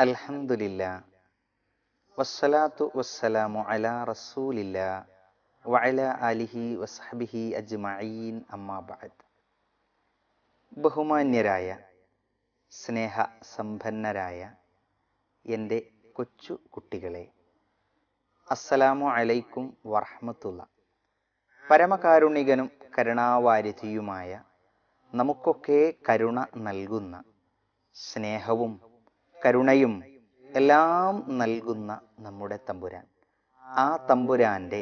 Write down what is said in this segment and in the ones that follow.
അൽഹംദുലില്ലാ വസ്സലാത്തു വസ്സലാമു അലാ റസൂലില്ലാ വഅല ആലിഹി വസ്ഹബിഹി അജ്മഈൻ അമ്മാ ബഅദ് ബഹുമാന്യരായ സ്നേഹ സമ്പന്നരായ എൻ്റെ കൊച്ചു കുട്ടികളെ അസ്സലാമു അലൈക്കും വറഹ്മത്തുള്ള പരമകാരുണികനും കരുണാവാരിധിയുമായ നമുക്കൊക്കെ കരുണ നൽകുന്ന സ്നേഹവും കരുണയും എല്ലാം നൽകുന്ന നമ്മുടെ തമ്പുരാൻ ആ തമ്പുരാന്റെ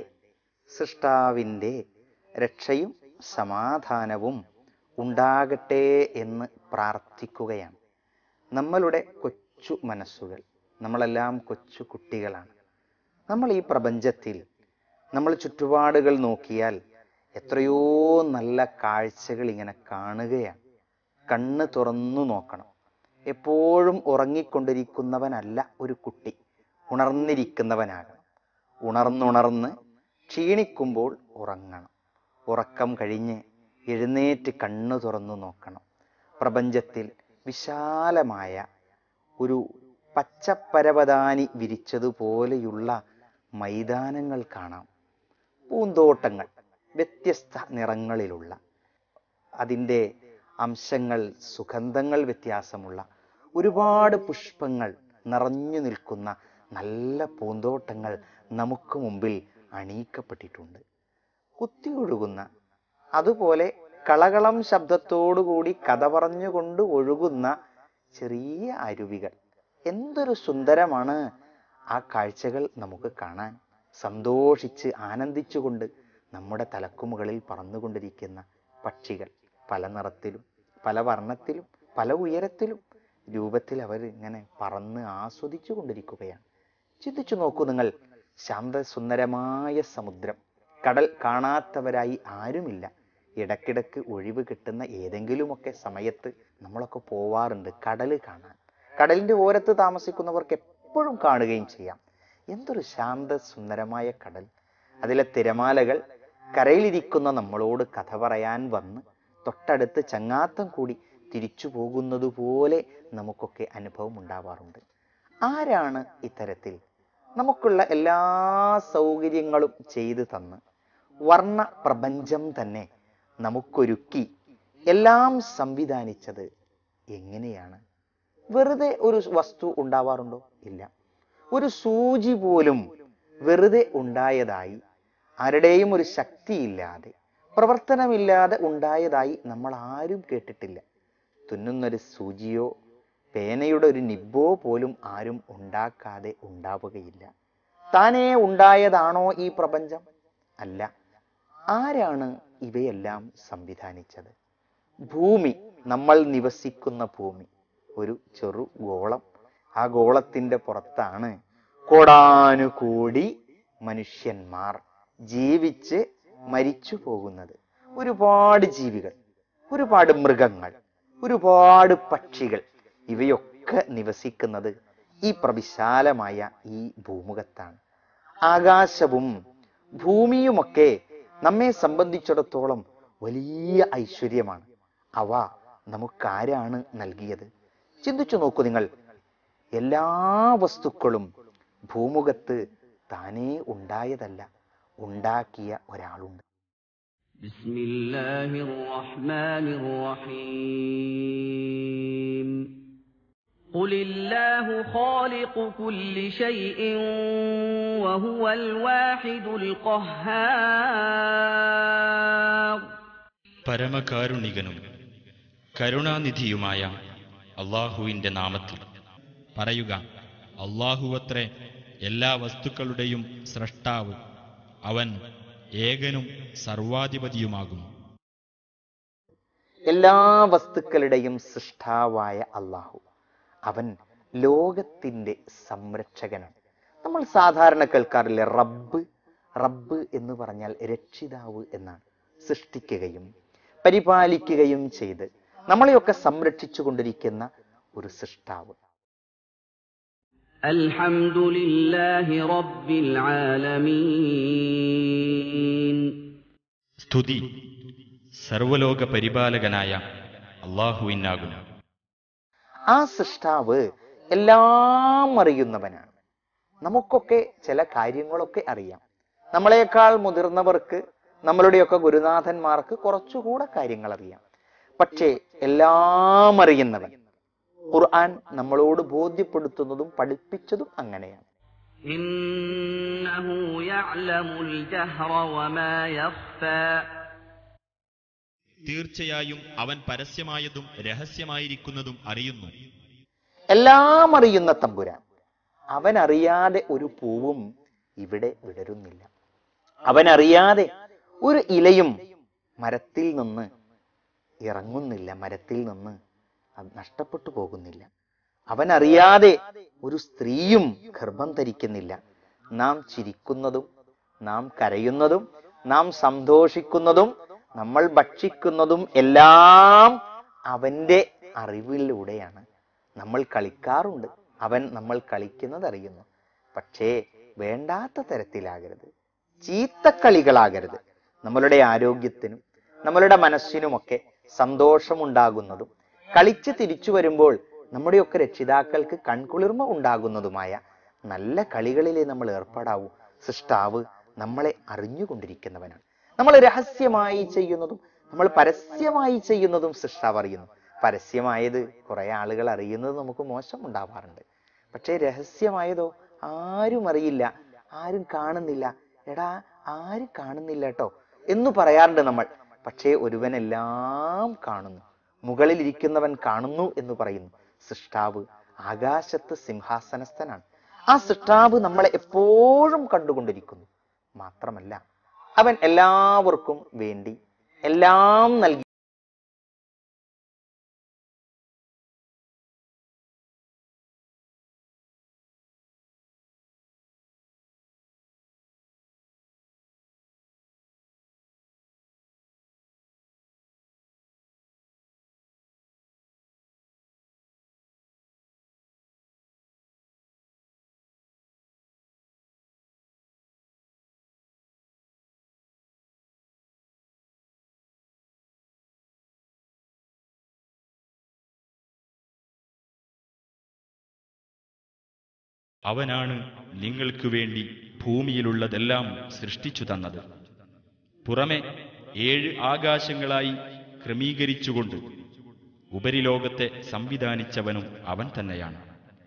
സൃഷ്ടാവിൻ്റെ രക്ഷയും സമാധാനവും ഉണ്ടാകട്ടെ എന്ന് പ്രാർത്ഥിക്കുകയാണ് നമ്മളുടെ കൊച്ചു മനസ്സുകൾ നമ്മളെല്ലാം കൊച്ചു കുട്ടികളാണ് നമ്മൾ ഈ പ്രപഞ്ചത്തിൽ നമ്മൾ ചുറ്റുപാടുകൾ നോക്കിയാൽ എത്രയോ നല്ല കാഴ്ചകൾ ഇങ്ങനെ കാണുകയാണ് കണ്ണ് തുറന്നു നോക്കണം എപ്പോഴും ഉറങ്ങിക്കൊണ്ടിരിക്കുന്നവനല്ല ഒരു കുട്ടി ഉണർന്നിരിക്കുന്നവനാകണം ഉണർന്നുണർന്ന് ക്ഷീണിക്കുമ്പോൾ ഉറങ്ങണം ഉറക്കം കഴിഞ്ഞ് എഴുന്നേറ്റ് കണ്ണു തുറന്നു നോക്കണം പ്രപഞ്ചത്തിൽ വിശാലമായ ഒരു പച്ചപ്പരവതാനി വിരിച്ചതുപോലെയുള്ള മൈതാനങ്ങൾ കാണാം പൂന്തോട്ടങ്ങൾ വ്യത്യസ്ത നിറങ്ങളിലുള്ള അതിൻ്റെ അംശങ്ങൾ സുഗന്ധങ്ങൾ വ്യത്യാസമുള്ള ഒരുപാട് പുഷ്പങ്ങൾ നിറഞ്ഞു നിൽക്കുന്ന നല്ല പൂന്തോട്ടങ്ങൾ നമുക്ക് മുമ്പിൽ അണിയിക്കപ്പെട്ടിട്ടുണ്ട് കുത്തിയൊഴുകുന്ന അതുപോലെ കളകളം ശബ്ദത്തോടുകൂടി കഥ പറഞ്ഞുകൊണ്ട് ഒഴുകുന്ന ചെറിയ അരുവികൾ എന്തൊരു സുന്ദരമാണ് ആ കാഴ്ചകൾ നമുക്ക് കാണാൻ സന്തോഷിച്ച് ആനന്ദിച്ചുകൊണ്ട് നമ്മുടെ തലക്കുമുകളിൽ പറന്നുകൊണ്ടിരിക്കുന്ന പക്ഷികൾ പല നിറത്തിലും പല വർണ്ണത്തിലും പല ഉയരത്തിലും രൂപത്തിൽ അവർ ഇങ്ങനെ പറന്ന് ആസ്വദിച്ചു കൊണ്ടിരിക്കുകയാണ് ചിന്തിച്ചു നോക്കൂ നിങ്ങൾ ശാന്തസുന്ദരമായ സമുദ്രം കടൽ കാണാത്തവരായി ആരുമില്ല ഇടക്കിടക്ക് ഒഴിവ് കിട്ടുന്ന ഏതെങ്കിലുമൊക്കെ സമയത്ത് നമ്മളൊക്കെ പോവാറുണ്ട് കടൽ കാണാൻ കടലിന്റെ ഓരത്ത് താമസിക്കുന്നവർക്ക് എപ്പോഴും കാണുകയും ചെയ്യാം എന്തൊരു ശാന്ത സുന്ദരമായ കടൽ അതിലെ തിരമാലകൾ കരയിലിരിക്കുന്ന നമ്മളോട് കഥ പറയാൻ വന്ന് തൊട്ടടുത്ത് ചങ്ങാത്തം കൂടി തിരിച്ചു പോകുന്നത് പോലെ നമുക്കൊക്കെ അനുഭവം ഉണ്ടാവാറുണ്ട് ആരാണ് ഇത്തരത്തിൽ നമുക്കുള്ള എല്ലാ സൗകര്യങ്ങളും ചെയ്തു തന്ന് വർണ്ണ പ്രപഞ്ചം തന്നെ നമുക്കൊരുക്കി എല്ലാം സംവിധാനിച്ചത് എങ്ങനെയാണ് വെറുതെ ഒരു വസ്തു ഉണ്ടാവാറുണ്ടോ ഇല്ല ഒരു സൂചി പോലും വെറുതെ ഉണ്ടായതായി ആരുടെയും ഒരു ശക്തിയില്ലാതെ പ്രവർത്തനമില്ലാതെ ഉണ്ടായതായി നമ്മൾ ആരും കേട്ടിട്ടില്ല തുന്നുന്നൊരു സൂചിയോ പേനയുടെ ഒരു നിബോ പോലും ആരും ഉണ്ടാക്കാതെ ഉണ്ടാവുകയില്ല താനേ ഉണ്ടായതാണോ ഈ പ്രപഞ്ചം അല്ല ആരാണ് ഇവയെല്ലാം സംവിധാനിച്ചത് ഭൂമി നമ്മൾ നിവസിക്കുന്ന ഭൂമി ഒരു ചെറു ഗോളം ആ ഗോളത്തിന്റെ പുറത്താണ് കോടാനുകൂടി മനുഷ്യന്മാർ ജീവിച്ച് മരിച്ചു പോകുന്നത് ഒരുപാട് ജീവികൾ ഒരുപാട് മൃഗങ്ങൾ ഒരുപാട് പക്ഷികൾ ഇവയൊക്കെ നിവസിക്കുന്നത് ഈ പ്രവിശാലമായ ഈ ഭൂമുഖത്താണ് ആകാശവും ഭൂമിയുമൊക്കെ നമ്മെ സംബന്ധിച്ചിടത്തോളം വലിയ ഐശ്വര്യമാണ് അവ നമുക്കാരാണ് നൽകിയത് ചിന്തിച്ചു നോക്കൂ നിങ്ങൾ എല്ലാ വസ്തുക്കളും ഭൂമുഖത്ത് താനേ ഉണ്ടായതല്ല ഉണ്ടാക്കിയ ഒരാളുണ്ട് بسم الله الرحمن الرحيم قل الله خالق كل شيء وهو الواحد القهار പരമകാരുണികനും കരുണാനിധിയുമായ അള്ളാഹുവിൻ്റെ നാമത്തിൽ പറയുക അള്ളാഹുവത്രേ എല്ലാ വസ്തുക്കളുടെയും സ്രഷ്ടാവ് അവൻ ഏകനും സർവാധിപതിയുമാകുന്നു എല്ലാ വസ്തുക്കളുടെയും സൃഷ്ടാവായ അള്ളാഹു അവൻ ലോകത്തിന്റെ സംരക്ഷകനാണ് നമ്മൾ സാധാരണ കേൾക്കാറില്ലേ റബ്ബ് റബ്ബ് എന്ന് പറഞ്ഞാൽ രക്ഷിതാവ് എന്നാണ് സൃഷ്ടിക്കുകയും പരിപാലിക്കുകയും ചെയ്ത് നമ്മളെയൊക്കെ സംരക്ഷിച്ചു കൊണ്ടിരിക്കുന്ന ഒരു സൃഷ്ടാവ് الحمد لله رب العالمين സ്തുതി സർവലോക പരിപാലകനായ അള്ളാഹുവിനാകുന്നു ആ സൃഷ്ടാവ് എല്ലാം അറിയുന്നവനാണ് നമുക്കൊക്കെ ചില കാര്യങ്ങളൊക്കെ അറിയാം നമ്മളെക്കാൾ മുതിർന്നവർക്ക് നമ്മളുടെയൊക്കെ ഗുരുനാഥന്മാർക്ക് കുറച്ചുകൂടെ കാര്യങ്ങൾ അറിയാം പക്ഷേ എല്ലാം അറിയുന്നവൻ ഖുർആൻ നമ്മളോട് ബോധ്യപ്പെടുത്തുന്നതും പഠിപ്പിച്ചതും അങ്ങനെയാണ് إنه يعلم الجهر وما يخفى തീർച്ചയായും അവൻ പരസ്യമായതും രഹസ്യമായിരിക്കുന്നതും അറിയുന്നു എല്ലാം അറിയുന്ന തമ്പുരാൻ അവൻ അറിയാതെ ഒരു പൂവും ഇവിടെ വിടരുന്നില്ല അവൻ അറിയാതെ ഒരു ഇലയും മരത്തിൽ നിന്ന് ഇറങ്ങുന്നില്ല മരത്തിൽ നിന്ന് അത് നഷ്ടപ്പെട്ടു പോകുന്നില്ല അവൻ അറിയാതെ ഒരു സ്ത്രീയും ഗർഭം ധരിക്കുന്നില്ല നാം ചിരിക്കുന്നതും നാം കരയുന്നതും നാം സന്തോഷിക്കുന്നതും നമ്മൾ ഭക്ഷിക്കുന്നതും എല്ലാം അവന്റെ അറിവിലൂടെയാണ് നമ്മൾ കളിക്കാറുണ്ട് അവൻ നമ്മൾ കളിക്കുന്നത് അറിയുന്നു പക്ഷേ വേണ്ടാത്ത തരത്തിലാകരുത് ചീത്തക്കളികളാകരുത് നമ്മളുടെ ആരോഗ്യത്തിനും നമ്മളുടെ മനസ്സിനുമൊക്കെ സന്തോഷമുണ്ടാകുന്നതും കളിച്ച് തിരിച്ചു വരുമ്പോൾ നമ്മുടെയൊക്കെ രക്ഷിതാക്കൾക്ക് കൺകുളിർമ ഉണ്ടാകുന്നതുമായ നല്ല കളികളിലെ നമ്മൾ ഏർപ്പെടാവൂ സൃഷ്ടാവ് നമ്മളെ അറിഞ്ഞുകൊണ്ടിരിക്കുന്നവനാണ് നമ്മൾ രഹസ്യമായി ചെയ്യുന്നതും നമ്മൾ പരസ്യമായി ചെയ്യുന്നതും സൃഷ്ടാവ് അറിയുന്നു പരസ്യമായത് കുറെ ആളുകൾ അറിയുന്നത് നമുക്ക് മോശം ഉണ്ടാവാറുണ്ട് പക്ഷേ രഹസ്യമായതോ ആരും അറിയില്ല ആരും കാണുന്നില്ല എടാ ആരും കാണുന്നില്ല കേട്ടോ എന്ന് പറയാറുണ്ട് നമ്മൾ പക്ഷേ ഒരുവനെല്ലാം കാണുന്നു മുകളിൽ ഇരിക്കുന്നവൻ കാണുന്നു എന്ന് പറയുന്നു സൃഷ്ടാവ് ആകാശത്ത് സിംഹാസനസ്ഥനാണ് ആ സൃഷ്ടാവ് നമ്മളെ എപ്പോഴും കണ്ടുകൊണ്ടിരിക്കുന്നു മാത്രമല്ല അവൻ എല്ലാവർക്കും വേണ്ടി എല്ലാം നൽകി അവനാണ് നിങ്ങൾക്ക് വേണ്ടി ഭൂമിയിലുള്ളതെല്ലാം സൃഷ്ടിച്ചു തന്നത് പുറമെ ഏഴ് ആകാശങ്ങളായി ക്രമീകരിച്ചുകൊണ്ട് ഉപരിലോകത്തെ സംവിധാനിച്ചവനും അവൻ തന്നെയാണ്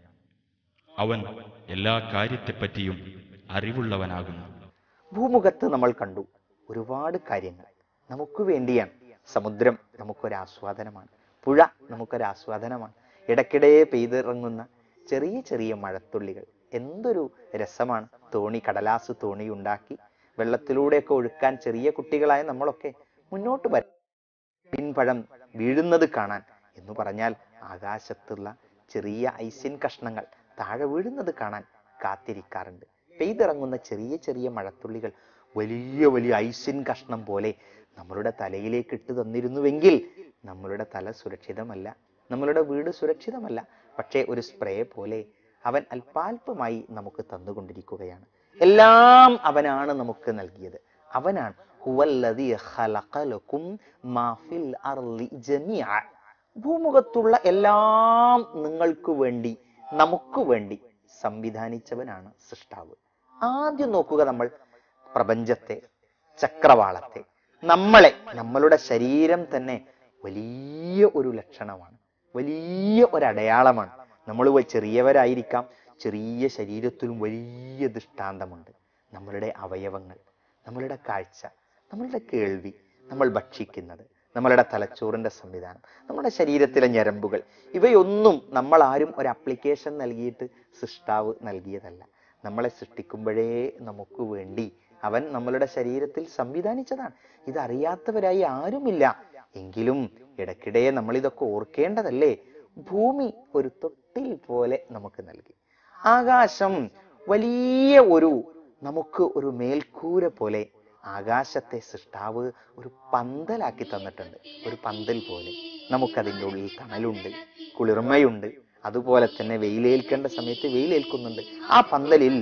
അവൻ എല്ലാ കാര്യത്തെപ്പറ്റിയും അറിവുള്ളവനാകുന്നു ഭൂമുഖത്ത് നമ്മൾ കണ്ടു ഒരുപാട് കാര്യങ്ങൾ നമുക്ക് വേണ്ടിയാണ് സമുദ്രം നമുക്കൊരു ആസ്വാദനമാണ് പുഴ നമുക്കൊരു ആസ്വാദനമാണ് ഇടയ്ക്കിടെ പെയ്തിറങ്ങുന്ന ചെറിയ ചെറിയ മഴത്തുള്ളികൾ എന്തൊരു രസമാണ് തോണി കടലാസ് തോണി ഉണ്ടാക്കി വെള്ളത്തിലൂടെയൊക്കെ ഒഴുക്കാൻ ചെറിയ കുട്ടികളായ നമ്മളൊക്കെ മുന്നോട്ട് വരും പിൻപഴം വീഴുന്നത് കാണാൻ എന്ന് പറഞ്ഞാൽ ആകാശത്തുള്ള ചെറിയ ഐസിൻ കഷ്ണങ്ങൾ താഴെ വീഴുന്നത് കാണാൻ കാത്തിരിക്കാറുണ്ട് പെയ്തിറങ്ങുന്ന ചെറിയ ചെറിയ മഴത്തുള്ളികൾ വലിയ വലിയ ഐസിൻ കഷ്ണം പോലെ നമ്മളുടെ തലയിലേക്ക് ഇട്ട് തന്നിരുന്നുവെങ്കിൽ നമ്മളുടെ തല സുരക്ഷിതമല്ല നമ്മളുടെ വീട് സുരക്ഷിതമല്ല പക്ഷേ ഒരു സ്പ്രേ പോലെ അവൻ അല്പാൽപമായി നമുക്ക് തന്നുകൊണ്ടിരിക്കുകയാണ് എല്ലാം അവനാണ് നമുക്ക് നൽകിയത് അവനാണ് ഹുവല്ലദീ ഖലഖ ലക്കും മാ ഫിൽ അർളി ജമീഅ. ഭൂമുഖത്തുള്ള എല്ലാം നിങ്ങൾക്ക് വേണ്ടി നമുക്ക് വേണ്ടി സംവിധാനിച്ചവനാണ് സൃഷ്ടാവ് ആദ്യം നോക്കുക നമ്മൾ പ്രപഞ്ചത്തെ ചക്രവാളത്തെ നമ്മളെ നമ്മളുടെ ശരീരം തന്നെ വലിയ ഒരു ലക്ഷണമാണ് വലിയ ഒരു അടയാളമാണ് നമ്മൾ വ- ചെറിയവരായിരിക്കാം ചെറിയ ശരീരത്തിലും വലിയ ദൃഷ്ടാന്തമുണ്ട് നമ്മളുടെ അവയവങ്ങൾ നമ്മളുടെ കാഴ്ച നമ്മളുടെ കേൾവി നമ്മൾ ഭക്ഷിക്കുന്നത് നമ്മളുടെ തലച്ചോറിന്റെ സംവിധാനം നമ്മുടെ ശരീരത്തിലെ ഞരമ്പുകൾ ഇവയൊന്നും നമ്മൾ ആരും ഒരു അപ്ലിക്കേഷൻ നൽകിയിട്ട് സൃഷ്ടാവ് നൽകിയതല്ല നമ്മളെ സൃഷ്ടിക്കുമ്പോഴേ നമുക്ക് വേണ്ടി അവൻ നമ്മളുടെ ശരീരത്തിൽ സംവിധാനിച്ചതാണ് ഇതറിയാത്തവരായി ആരുമില്ല എങ്കിലും ഇടയ്ക്കിടെ നമ്മൾ ഇതൊക്കെ ഓർക്കേണ്ടതല്ലേ ഭൂമി ഒരു തൊട്ടിൽ പോലെ നമുക്ക് നൽകി ആകാശം വലിയ ഒരു നമുക്ക് ഒരു മേൽക്കൂര പോലെ ആകാശത്തെ സൃഷ്ടാവ് ഒരു പന്തലാക്കി തന്നിട്ടുണ്ട് ഒരു പന്തൽ പോലെ നമുക്കതിൻ്റെ ഉള്ളിൽ തണലുണ്ട് കുളിർമയുണ്ട് അതുപോലെ തന്നെ വെയിലേൽക്കേണ്ട സമയത്ത് വെയിലേൽക്കുന്നുണ്ട് ആ പന്തലിൽ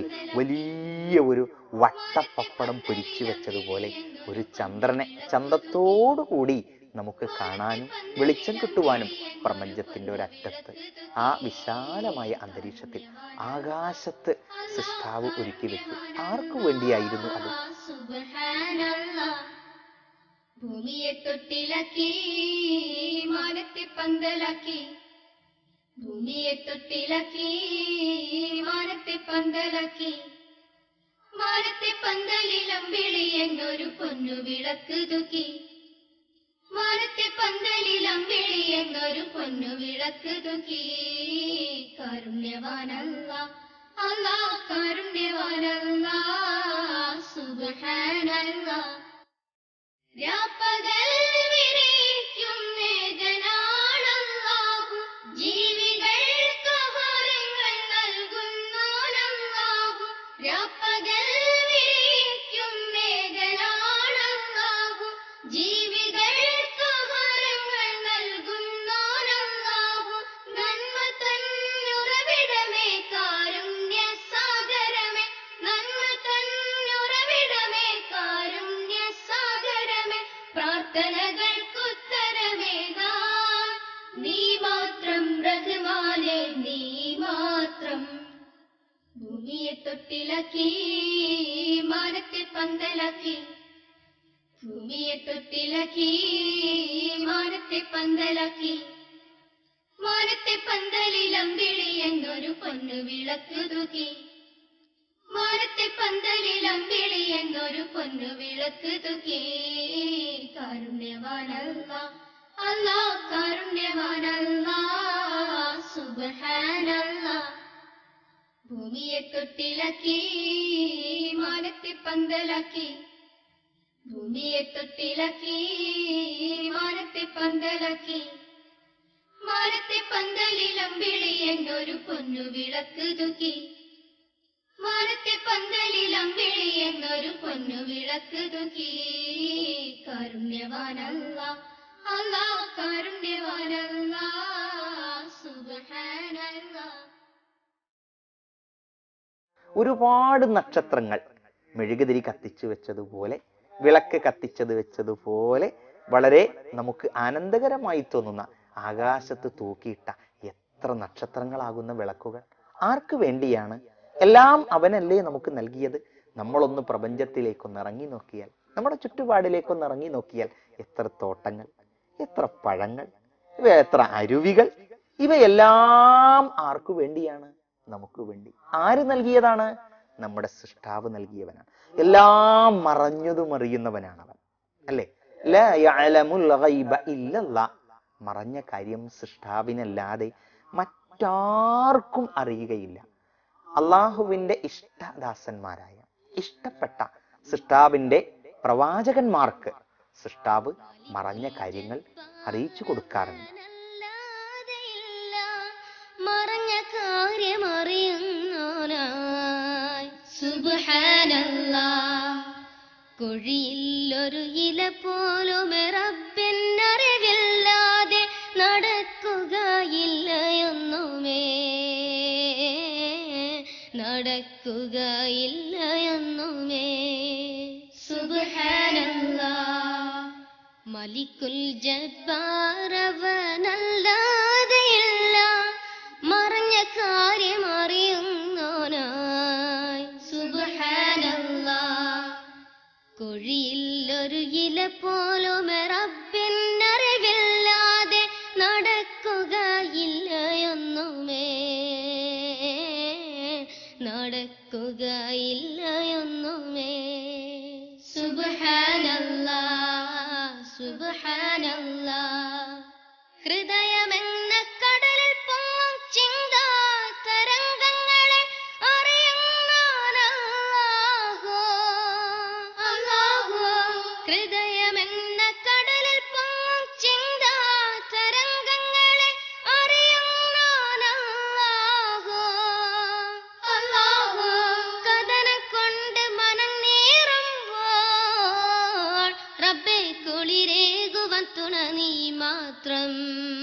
വലിയ ഒരു വട്ടപ്പപ്പടം പൊരിച്ചു വെച്ചതുപോലെ ഒരു ചന്ദ്രനെ ചന്തത്തോടു കൂടി നമുക്ക് കാണാനും വെളിച്ചം കിട്ടുവാനും പ്രപഞ്ചത്തിന്റെ ഒരറ്റത്ത് ആ വിശാലമായ അന്തരീക്ഷത്തിൽ ആകാശത്ത് സൃഷ്ടാവ് ഒരുക്കി വെച്ചു ആർക്കു വേണ്ടിയായിരുന്നു അത് സുബ്ഹാനല്ലാ. ഭൂമിയെ തൊട്ടിലാക്കി മാനത്തെ പന്തലാക്കി ഭൂമിയെ തൊട്ടിലാക്കി മാനത്തെ പന്തലാക്കി മാനത്തെ പന്തലിൽ അമ്പിളി എന്നൊരു പൊന്നു വിളക്ക് തൂക്കി മാനത്തെ പന്തലിൽ അമ്പിളി എന്നൊരു പൊന്നു വിളക്ക് തൂക്കി കാരുണ്യവാനല്ല അല്ലാ കാരുണ്യവാനല്ല സുബ്ഹാനല്ല രാപ്പകൽ വിരിക്കും നേകനാണല്ലാഹു ജീവികൾക്ക് ആഹാരങ്ങൾ നൽകുന്നോനല്ലാഹു രാപ്പകൽ വിരിക്കും നേകനാണല്ലാഹു ജീവികൾക്ക് ആഹാരങ്ങൾ നൽകുന്നോനല്ലാഹു നന്മ തന്നുറവിടമേ കാരുണ്യ സാഗരമേ നന്മ തന്നുറവിടമേ കാരുണ്യ സാഗരമേ പ്രാർത്ഥനകൾക്കുത്തരമേകാൻ നീ മാത്രം റഹ്മാനെ നീ മാത്രം ഭൂമിയെ തൊട്ടിലാക്കി മാനത്തെ പന്തലാക്കി ഭൂമിയെ തൊട്ടിലാക്കി മാനത്തെ പന്തലാക്കി മാനത്തെ പന്തലിൽ അമ്പിളി എന്നൊരു പൊന്നു വിളക്ക് തൂക്കി മാനത്തെ പന്തലിൽ അമ്പിളി എന്നൊരു പൊന്നു വിളക്ക് തൂക്കി കാരുണ്യവാനല്ല അല്ലാ കാരുണ്യവാനല്ല സുബ്ഹാനല്ല ഭൂമിയെ തൊട്ടിലാക്കി മാനത്തെ പന്തലാക്കി ഭൂമിയെ തൊട്ടിലാക്കി മാനത്തെ പന്തലാക്കി മാനത്തെ പന്തലിൽ അമ്പിളി എന്നൊരു പൊന്നു വിളക്ക് തൂക്കി മാനത്തെ പന്തലിൽ അമ്പിളി എന്നൊരു പൊന്നു വിളക്ക് തൂക്കി കാരുണ്യവാനല്ല അല്ലാ കാരുണ്യവാനല്ല സുബ്ഹാനല്ല ഒരുപാട് നക്ഷത്രങ്ങൾ മെഴുകുതിരി കത്തിച്ചു വെച്ചതുപോലെ വിളക്ക് കത്തിച്ചത് വെച്ചതുപോലെ വളരെ നമുക്ക് ആനന്ദകരമായി തോന്നുന്ന ആകാശത്ത് തൂക്കിയിട്ട എത്ര നക്ഷത്രങ്ങളാകുന്ന വിളക്കുകൾ ആർക്ക് വേണ്ടിയാണ് എല്ലാം അവനല്ലേ നമുക്ക് നൽകിയത് നമ്മളൊന്ന് പ്രപഞ്ചത്തിലേക്കൊന്ന് ഇറങ്ങി നോക്കിയാൽ നമ്മുടെ ചുറ്റുപാടിലേക്കൊന്ന് ഇറങ്ങി നോക്കിയാൽ എത്ര തോട്ടങ്ങൾ എത്ര പഴങ്ങൾ ഇവ എത്ര അരുവികൾ ഇവയെല്ലാം ആർക്കു വേണ്ടിയാണ് നമുക്ക് വേണ്ടി ആര് നൽകിയതാണ് നമ്മുടെ സൃഷ്ടാവ് നൽകിയവനാണ് എല്ലാം മറഞ്ഞതും അറിയുന്നവനാണ് അവൻ അല്ലേ ലാ യഅലമുൽ ഗൈബ ഇല്ലല്ലാ. മറഞ്ഞ കാര്യം സൃഷ്ടാവിനല്ലാതെ മറ്റാർക്കും അറിയുകയില്ല അള്ളാഹുവിന്റെ ഇഷ്ടദാസന്മാരായ ഇഷ്ടപ്പെട്ട സൃഷ്ടാവിന്റെ പ്രവാചകന്മാർക്ക് സൃഷ്ടാവ് മറഞ്ഞ കാര്യങ്ങൾ അറിയിച്ചു കൊടുക്കാറുണ്ട് അല്ലാതെയില്ല മറഞ്ഞ കാര്യം അറിയുന്നോനായി സുബ്ഹാനല്ലാ കുഴിയിലൊരു ഇല പോലും റബ്ബിനറിവില്ലാതെ നടക്കുകയില്ല എന്നുമേ നടക്കുകയില്ല എന്നുമേ സുബ്ഹാനല്ലാ മലിക്കുൽ ജബ്ബാറവനല്ലാതെയില്ല മറഞ്ഞ കാര്യം അറിയുന്നോനായി സുബ്ഹാനല്ലാ കുഴിയിലൊരു ഇല പോലും റബ്ബിനറിവില്ലാതെ നടക്കുകയില്ല എന്നുമേ നടക്കുകയില്ല എന്നുമേ സുബ്ഹാനല്ലാ സുബ്ഹാനല്ലാ ഹൃദയമെന്ന കടലിൽ പൊങ്ങും ചിന്താ തരംഗങ്ങളെ അറിയുന്നോനല്ലാഹു അല്ലാഹു ഹൃദയമെന്ന കടലിൽ പൊങ്ങും ചിന്താ തരംഗങ്ങളെ അറിയുന്നോനല്ലാഹു അല്ലാഹു കഥനം കൊണ്ട് മനം നീറുമ്പോൾ റബ്ബെ കുളിരേകുവൻ തുണ നീ മാത്രം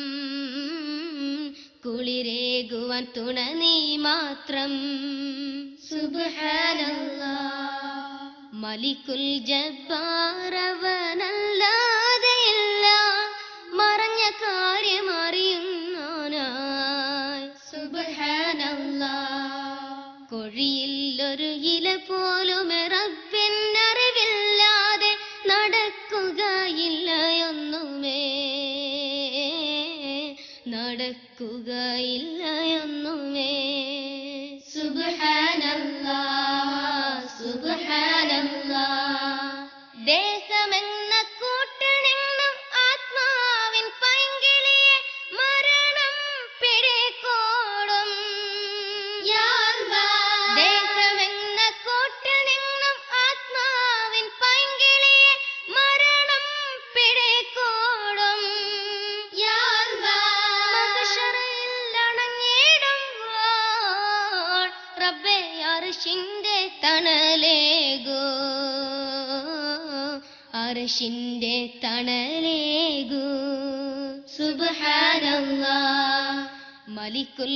കുളിരേകുവൻ തുണ നീ മാത്രം സുബ്ഹാനല്ലാ മലിക്കുൽ ജബ്ബാറവനല്ലാതെയില്ല കൊഴിയിൽ ഒരു ഇല പോലും റബ്ബിനറിവില്ലാതെ നടക്കുകയില്ല ഒന്നുമേ നടക്കുകയില്ല ഒന്നുമേ സുബ്ഹാനല്ലാ സുബ്ഹാനല്ലാ ദേഹമെന്ന കൂട്ടിൽ നിന്നും ആത്മാവിൻ പൈങ്കിളിയെ മരണം പിടികൂടും ദേഹമെന്ന കൂട്ടിൽ നിന്നും ആത്മാവിൻ പൈങ്കിളിയെ മരണം പിടികൂടും മഹ്ശറയിൽ അണഞ്ഞിടുമ്പോൾ റബ്ബേ അർശിന്റെ തണലേകൂ അർശിന്റെ തണലേകൂ സുബ്ഹാനല്ലാ മലിക്കുൽ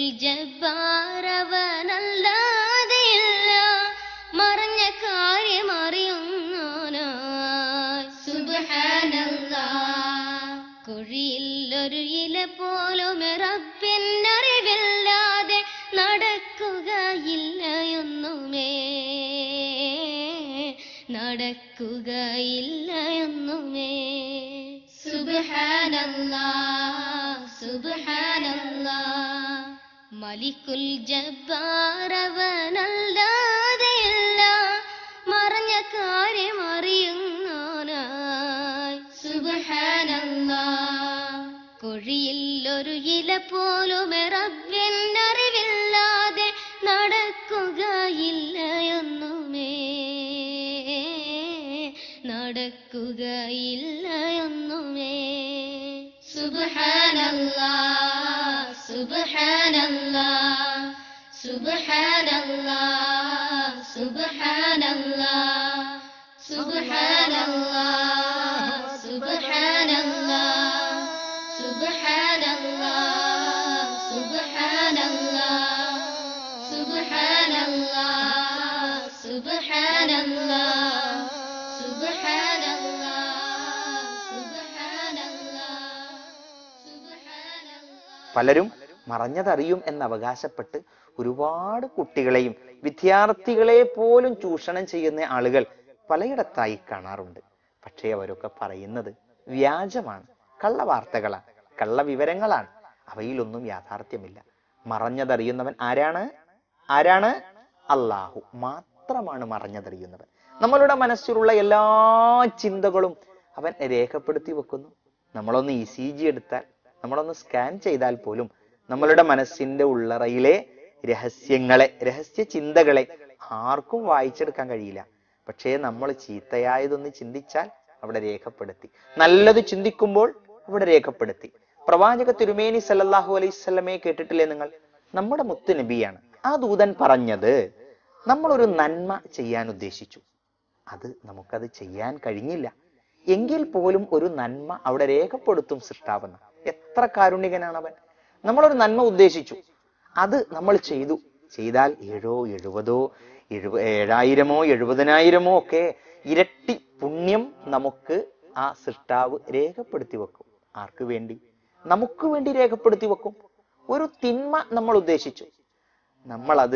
ജബ്ബാറവനല്ലാതെയില്ല മറഞ്ഞ കാര്യം അറിയുന്നോനായി സുബ്ഹാനല്ലാ കുഴിയിൽ ഒരു ഇല പോലും റബ്ബിനറിവില്ലാതെ നടക്കുകയില്ല ഒന്നുമേ നടക്കുകയില്ല ഒന്നുമേ സുബ്ഹാനല്ലാ സുബ്ഹാനല്ലാ മലിക്കുൽ ജബ്ബാറവനല്ലാതെയില്ല മറഞ്ഞ കാര്യം അറിയുന്നോനായി സുബ്ഹാനല്ലാ കൊഴിയിൽ ഒരു ഇല പോലും റബ്ബിനറിവില്ലാതെ നടക്കുകയില്ല ഒന്നുമേ നടക്കുകയില്ല ഒന്നുമേ സുബ്ഹാനല്ലാ സുബ്ഹാനല്ലാ സുബ്ഹാനല്ലാ സുബ്ഹാനല്ലാ സുബ്ഹാനല്ലാ സുബ്ഹാനല്ലാ സുബ്ഹാനല്ലാ സുബ്ഹാനല്ലാ സുബ്ഹാനല്ലാ സുബ്ഹാനല്ലാ സുബ്ഹാനല്ലാ സുബ്ഹാനല്ലാ സുബ്ഹാനല്ലാ പലരും മറഞ്ഞതറിയും എന്ന് അവകാശപ്പെട്ട് ഒരുപാട് കുട്ടികളെയും വിദ്യാർത്ഥികളെ പോലും ചൂഷണം ചെയ്യുന്ന ആളുകൾ പലയിടത്തായി കാണാറുണ്ട് പക്ഷേ അവരൊക്കെ പറയുന്നത് വ്യാജമാണ് കള്ളവാർത്തകളാണ് കള്ളവിവരങ്ങളാണ് അവയിലൊന്നും യാഥാർത്ഥ്യമില്ല മറഞ്ഞതറിയുന്നവൻ ആരാണ് ആരാണ് അള്ളാഹു മാത്രമാണ് മറഞ്ഞതറിയുന്നവൻ നമ്മളുടെ മനസ്സിലുള്ള എല്ലാ ചിന്തകളും അവൻ രേഖപ്പെടുത്തി വെക്കുന്നു നമ്മളൊന്ന് ഇ സി ജി എടുത്താൽ നമ്മളൊന്ന് സ്കാൻ ചെയ്താൽ പോലും നമ്മളുടെ മനസ്സിന്റെ ഉള്ളറയിലെ രഹസ്യങ്ങളെ രഹസ്യ ചിന്തകളെ ആർക്കും വായിച്ചെടുക്കാൻ കഴിയില്ല പക്ഷേ നമ്മൾ ചീത്തയായതൊന്ന് ചിന്തിച്ചാൽ അവിടെ രേഖപ്പെടുത്തി നല്ലത് ചിന്തിക്കുമ്പോൾ അവിടെ രേഖപ്പെടുത്തി പ്രവാചക തിരുമേനി സല്ലല്ലാഹു അലൈഹി സ്വലമയെ കേട്ടിട്ടില്ലേ നിങ്ങൾ നമ്മുടെ മുത്ത് നബിയാണ് ആ ദൂതൻ പറഞ്ഞത് നമ്മൾ ഒരു നന്മ ചെയ്യാൻ ഉദ്ദേശിച്ചു അത് നമുക്കത് ചെയ്യാൻ കഴിഞ്ഞില്ല എങ്കിൽ പോലും ഒരു നന്മ അവിടെ രേഖപ്പെടുത്തും സൃഷ്ടാവെന്ന് എത്ര കാരുണ്യകനാണ് അവൻ നമ്മളൊരു നന്മ ഉദ്ദേശിച്ചു അത് നമ്മൾ ചെയ്തു ചെയ്താൽ ഏഴോ എഴുപതോ എഴുപ ഏഴായിരമോ എഴുപതിനായിരമോ ഒക്കെ ഇരട്ടി പുണ്യം നമുക്ക് ആ സൃഷ്ടാവ് രേഖപ്പെടുത്തി വെക്കും ആർക്ക് വേണ്ടി നമുക്ക് വേണ്ടി രേഖപ്പെടുത്തി വെക്കും ഒരു തിന്മ നമ്മൾ ഉദ്ദേശിച്ചു നമ്മൾ അത്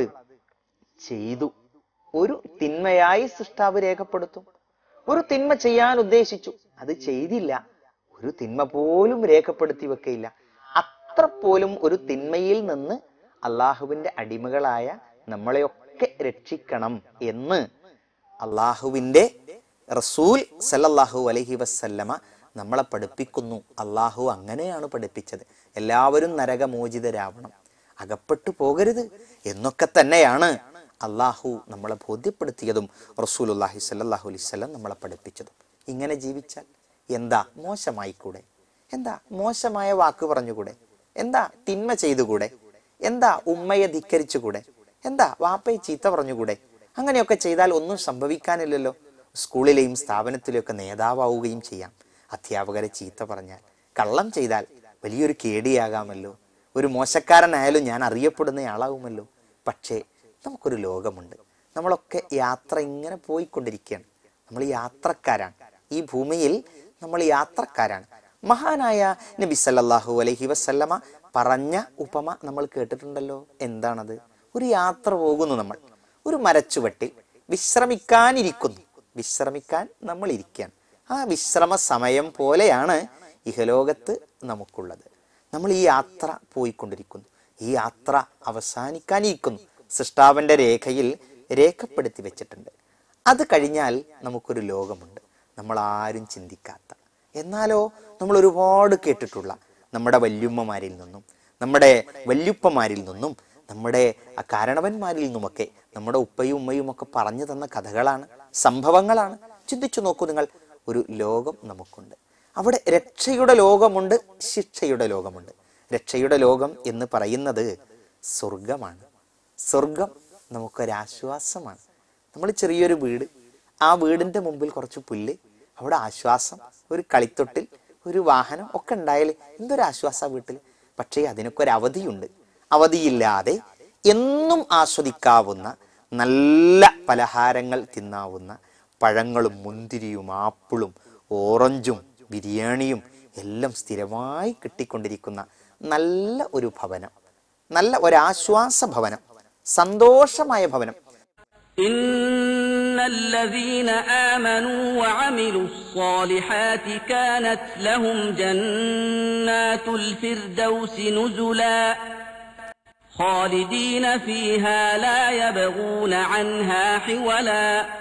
ചെയ്തു ഒരു തിന്മയായി സൃഷ്ടാവ് രേഖപ്പെടുത്തും ഒരു തിന്മ ചെയ്യാൻ ഉദ്ദേശിച്ചു അത് ചെയ്തില്ല ഒരു തിന്മ പോലും രേഖപ്പെടുത്തി വെക്കയില്ല അത്ര പോലും ഒരു തിന്മയിൽ നിന്ന് അള്ളാഹുവിന്റെ അടിമകളായ നമ്മളെയൊക്കെ രക്ഷിക്കണം എന്ന് അള്ളാഹുവിന്റെ റസൂൽ സല്ലല്ലാഹു അലൈഹി വസല്ലമ നമ്മളെ പഠിപ്പിക്കുന്നു അള്ളാഹു അങ്ങനെയാണ് പഠിപ്പിച്ചത് എല്ലാവരും നരകമോചിതരാവണം അകപ്പെട്ടു പോകരുത് എന്നൊക്കെ തന്നെയാണ് അള്ളാഹു നമ്മളെ ബോധ്യപ്പെടുത്തിയതും റസൂലുല്ലാഹി സല്ലല്ലാഹു അലൈഹി വസല്ലം നമ്മളെ പഠിപ്പിച്ചതും ഇങ്ങനെ ജീവിച്ചാൽ എന്താ മോശമായിക്കൂടെ എന്താ മോശമായ വാക്ക് പറഞ്ഞുകൂടെ എന്താ തിന്മ ചെയ്തുകൂടെ എന്താ ഉമ്മയെ ധിക്കരിച്ചുകൂടെ എന്താ വാപ്പയെ ചീത്ത പറഞ്ഞുകൂടെ അങ്ങനെയൊക്കെ ചെയ്താൽ ഒന്നും സംഭവിക്കാനില്ലല്ലോ സ്കൂളിലെയും സ്ഥാപനത്തിലെയൊക്കെ നേതാവാവുകയും ചെയ്യാം അധ്യാപകരെ ചീത്ത പറഞ്ഞാൽ കള്ളം ചെയ്താൽ വലിയൊരു കേടിയാകാമല്ലോ ഒരു മോശക്കാരനായാലും ഞാൻ അറിയപ്പെടുന്നയാളാവുമല്ലോ പക്ഷേ നമുക്കൊരു ലോകമുണ്ട് നമ്മളൊക്കെ യാത്ര ഇങ്ങനെ പോയിക്കൊണ്ടിരിക്കുകയാണ് നമ്മൾ യാത്രക്കാരാണ് ഈ ഭൂമിയിൽ നമ്മൾ യാത്രക്കാരാണ് മഹാനായ നബി സല്ലല്ലാഹു അലൈഹി വസല്ലമ പറഞ്ഞ ഉപമ നമ്മൾ കേട്ടിട്ടുണ്ടല്ലോ എന്താണത് ഒരു യാത്ര പോകുന്നു നമ്മൾ ഒരു മരച്ചുവട്ടിൽ വിശ്രമിക്കാനിരിക്കുന്നു വിശ്രമിക്കാൻ നമ്മൾ ഇരിക്കുകയാണ് ആ വിശ്രമ സമയം പോലെയാണ് ഇഹലോകത്ത് നമുക്കുള്ളത് നമ്മൾ ഈ യാത്ര പോയിക്കൊണ്ടിരിക്കുന്നു ഈ യാത്ര അവസാനിക്കാനിരിക്കുന്നു സൃഷ്ടാവന്റെ രേഖയിൽ രേഖപ്പെടുത്തി വെച്ചിട്ടുണ്ട് അത് കഴിഞ്ഞാൽ നമുക്കൊരു ലോകമുണ്ട് നമ്മൾ ആരും ചിന്തിക്കാത്ത എന്നാലോ നമ്മൾ ഒരുപാട് കേട്ടിട്ടുള്ള നമ്മുടെ വല്യുമ്മമാരിൽ നിന്നും നമ്മുടെ വല്യുപ്പമാരിൽ നിന്നും നമ്മുടെ ആ കാരണവന്മാരിൽ നിന്നുമൊക്കെ നമ്മുടെ ഉപ്പയും ഉമ്മയും ഒക്കെ പറഞ്ഞു തന്ന കഥകളാണ് സംഭവങ്ങളാണ് ചിന്തിച്ചു നോക്കൂ നിങ്ങൾ ഒരു ലോകം നമുക്കുണ്ട് അവിടെ രക്ഷയുടെ ലോകമുണ്ട് ശിക്ഷയുടെ ലോകമുണ്ട് രക്ഷയുടെ ലോകം എന്ന് പറയുന്നത് സ്വർഗമാണ് സ്വർഗം നമുക്കൊരാശ്വാസമാണ് നമ്മൾ ചെറിയൊരു വീട് ആ വീടിന്റെ മുമ്പിൽ കുറച്ച് പുല്ല് അവിടെ ആശ്വാസം ഒരു കളിത്തൊട്ടിൽ ഒരു വാഹനം ഒക്കെ ഉണ്ടായാൽ എന്തൊരു ആശ്വാസ വീട്ടിൽ പക്ഷേ അതിനൊക്കെ ഒരു അവധിയുണ്ട് അവധിയില്ലാതെ എന്നും ആസ്വദിക്കാവുന്ന നല്ല പലഹാരങ്ങൾ തിന്നാവുന്ന പഴങ്ങളും മുന്തിരിയും ആപ്പിളും ഓറഞ്ചും ബിരിയാണിയും എല്ലാം സ്ഥിരമായി കിട്ടിക്കൊണ്ടിരിക്കുന്ന നല്ല ഒരു ഭവനം നല്ല ഒരാശ്വാസ ഭവനം സന്തോഷമായ ഭവനം إن الذين آمنوا وعملوا الصالحات كانت لهم جنات الفردوس نزلا خالدين فيها لا يبغون عنها حولا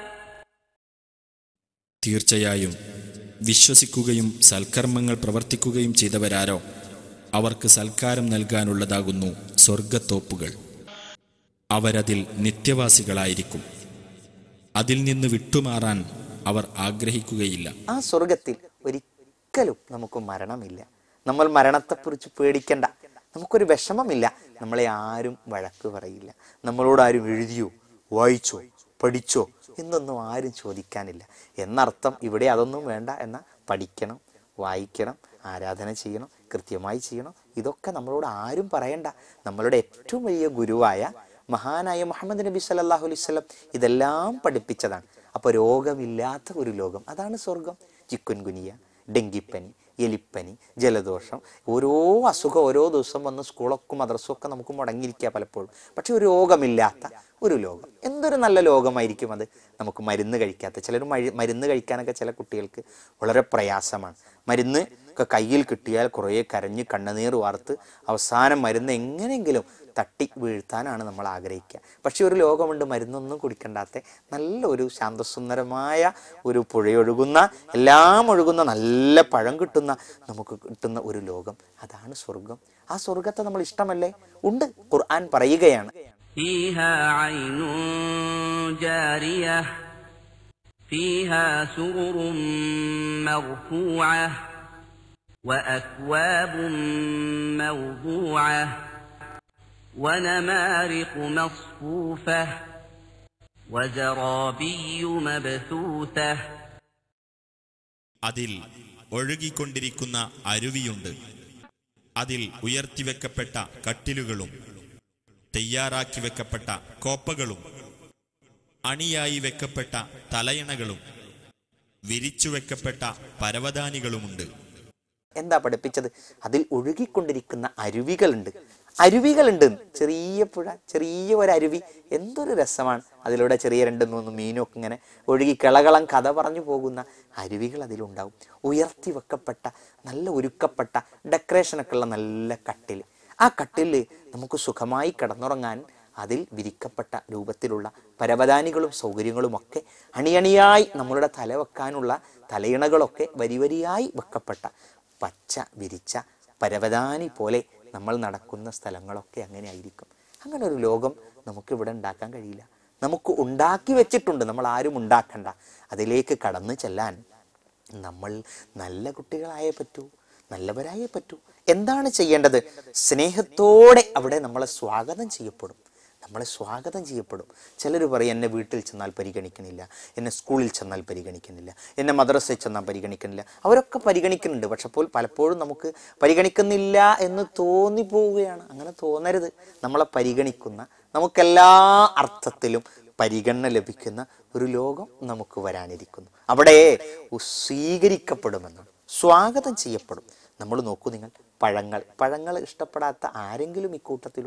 തീർച്ചയായും വിശ്വസിക്കുകയും സൽക്കർമ്മങ്ങൾ പ്രവർത്തിക്കുകയും ചെയ്തവരാരോ അവർക്ക് സൽക്കാരം നൽകാനുള്ളതാകുന്നു സ്വർഗത്തോപ്പുകൾ അവരതിൽ നിത്യവാസികളായിരിക്കും അതിൽ നിന്ന് വിട്ടുമാറാൻ അവർ ആഗ്രഹിക്കുകയില്ല ആ സ്വർഗത്തിൽ ഒരിക്കലും നമുക്ക് മരണമില്ല നമ്മൾ മരണത്തെക്കുറിച്ച് പേടിക്കണ്ട നമുക്കൊരു വിഷമമില്ല നമ്മളെ ആരും വഴക്ക് പറയില്ല നമ്മളോട് ആരും എഴുതിയോ വായിച്ചോ പഠിച്ചോ എന്നൊന്നും ആരും ചോദിക്കാനില്ല എന്നർത്ഥം ഇവിടെ അതൊന്നും വേണ്ട എന്ന പഠിക്കണം വായിക്കണം ആരാധന ചെയ്യണം കൃത്യമായി ചെയ്യണം ഇതൊക്കെ നമ്മളോട് ആരും പറയണ്ട നമ്മളുടെ ഏറ്റവും വലിയ ഗുരുവായ മഹാനായ മുഹമ്മദ് നബി സല്ലല്ലാഹു അലൈഹി വസല്ലം ഇതെല്ലാം പഠിപ്പിച്ചതാണ് അപ്പോൾ രോഗമില്ലാത്ത ഒരു ലോകം അതാണ് സ്വർഗം ചിക്കുൻ ഗുനിയ ഡെങ്കിപ്പനി എലിപ്പനി ജലദോഷം ഓരോ അസുഖം ഓരോ ദിവസം വന്ന് സ്കൂളൊക്കെ മദ്രസവും ഒക്കെ നമുക്ക് മുടങ്ങിയിരിക്കുക പലപ്പോഴും പക്ഷെ ഒരു രോഗമില്ലാത്ത ഒരു ലോകം എന്തൊരു നല്ല ലോകമായിരിക്കും അത് നമുക്ക് മരുന്ന് കഴിക്കാത്ത ചിലർ മഴ മരുന്ന് കഴിക്കാനൊക്കെ ചില കുട്ടികൾക്ക് വളരെ പ്രയാസമാണ് മരുന്ന് ഒക്കെ കയ്യിൽ കിട്ടിയാൽ കുറേ കരഞ്ഞ് കണ്ണുനീർ വാർത്ത് അവസാനം മരുന്ന് എങ്ങനെയെങ്കിലും തട്ടി വീഴ്ത്താനാണ് നമ്മൾ ആഗ്രഹിക്കുക പക്ഷെ ഒരു ലോകമുണ്ട് മരുന്നൊന്നും കുടിക്കണ്ടാത്ത നല്ല ഒരു ശാന്തസുന്ദരമായ ഒരു പുഴയൊഴുകുന്ന എല്ലാം ഒഴുകുന്ന നല്ല പഴം കിട്ടുന്ന നമുക്ക് കിട്ടുന്ന ഒരു ലോകം അതാണ് സ്വർഗം ആ സ്വർഗത്തെ നമ്മൾ ഇഷ്ടമല്ലേ ഉണ്ട് ഖുർആൻ പറയുകയാണ് فيها عين جارية فيها سرر مرفوعة وأكواب موضوعة ونمارق مصفوفة وزرابي مبثوثة അതിൽ ഒഴുകിക്കൊണ്ടിരിക്കുന്ന അരുവിയുണ്ട് അതിൽ ഉയർത്തിവെക്കപ്പെട്ട കട്ടിലുകളും തയ്യാറാക്കി വെക്കപ്പെട്ട കോപ്പകളും അണിയായി വെക്കപ്പെട്ട തലയണകളും വിരിച്ചു വെക്കപ്പെട്ട പരവതാനികളുമുണ്ട് എന്താ പഠിപ്പിച്ചത് അതിൽ ഒഴുകിക്കൊണ്ടിരിക്കുന്ന അരുവികളുണ്ട് അരുവികളുണ്ട് ചെറിയ പുഴ ചെറിയ ഒരു അരുവി എന്തൊരു രസമാണ് അതിലൂടെ ചെറിയ രണ്ട് മൂന്ന് മീനൊക്കെ ഇങ്ങനെ ഒഴുകി കിളകളം കഥ പറഞ്ഞു പോകുന്ന അരുവികൾ അതിലുണ്ടാവും ഉയർത്തി വെക്കപ്പെട്ട നല്ല ഒരുക്കപ്പെട്ട ഡെക്കറേഷനൊക്കെ ഉള്ള നല്ല കട്ടിൽ ആ കട്ടിൽ നമുക്ക് സുഖമായി കിടന്നുറങ്ങാൻ അതിൽ വിരിക്കപ്പെട്ട രൂപത്തിലുള്ള പരവതാനികളും സൗകര്യങ്ങളുമൊക്കെ അണിയണിയായി നമ്മളുടെ തല വെക്കാനുള്ള തലയിണകളൊക്കെ വരി വരിയായി വെക്കപ്പെട്ട പച്ച വിരിച്ച പരവതാനി പോലെ നമ്മൾ നടക്കുന്ന സ്ഥലങ്ങളൊക്കെ അങ്ങനെ ആയിരിക്കും അങ്ങനെ ഒരു ലോകം നമുക്ക് ഇവിടെ ഉണ്ടാക്കാൻ കഴിയില്ല നമുക്ക് ഉണ്ടാക്കി വെച്ചിട്ടുണ്ട് നമ്മൾ ആരും ഉണ്ടാക്കണ്ട അതിലേക്ക് കടന്നു ചെല്ലാൻ നമ്മൾ നല്ല കുട്ടികളായേ പറ്റൂ നല്ലവരായേ പറ്റൂ എന്താണ് ചെയ്യേണ്ടത് സ്നേഹത്തോടെ അവിടെ നമ്മളെ സ്വാഗതം ചെയ്യപ്പെടും നമ്മളെ സ്വാഗതം ചെയ്യപ്പെടും ചിലർ പറയും എന്നെ വീട്ടിൽ ചെന്നാൽ പരിഗണിക്കണില്ല എന്നെ സ്കൂളിൽ ചെന്നാൽ പരിഗണിക്കുന്നില്ല എന്നെ മദ്രസയിൽ ചെന്നാൽ പരിഗണിക്കുന്നില്ല അവരൊക്കെ പരിഗണിക്കുന്നുണ്ട് പക്ഷെ അപ്പോൾ പലപ്പോഴും നമുക്ക് പരിഗണിക്കുന്നില്ല എന്ന് തോന്നിപ്പോവുകയാണ് അങ്ങനെ തോന്നരുത് നമ്മളെ പരിഗണിക്കുന്ന നമുക്കെല്ലാ അർത്ഥത്തിലും പരിഗണന ലഭിക്കുന്ന ഒരു ലോകം നമുക്ക് വരാനിരിക്കുന്നു അവിടെ സ്വീകരിക്കപ്പെടുമെന്നാണ് സ്വാഗതം ചെയ്യപ്പെടും നമ്മൾ നോക്കൂ നിങ്ങൾ പഴങ്ങൾ പഴങ്ങൾ ഇഷ്ടപ്പെടാത്ത ആരെങ്കിലും ഇക്കൂട്ടത്തിലുണ്ടോ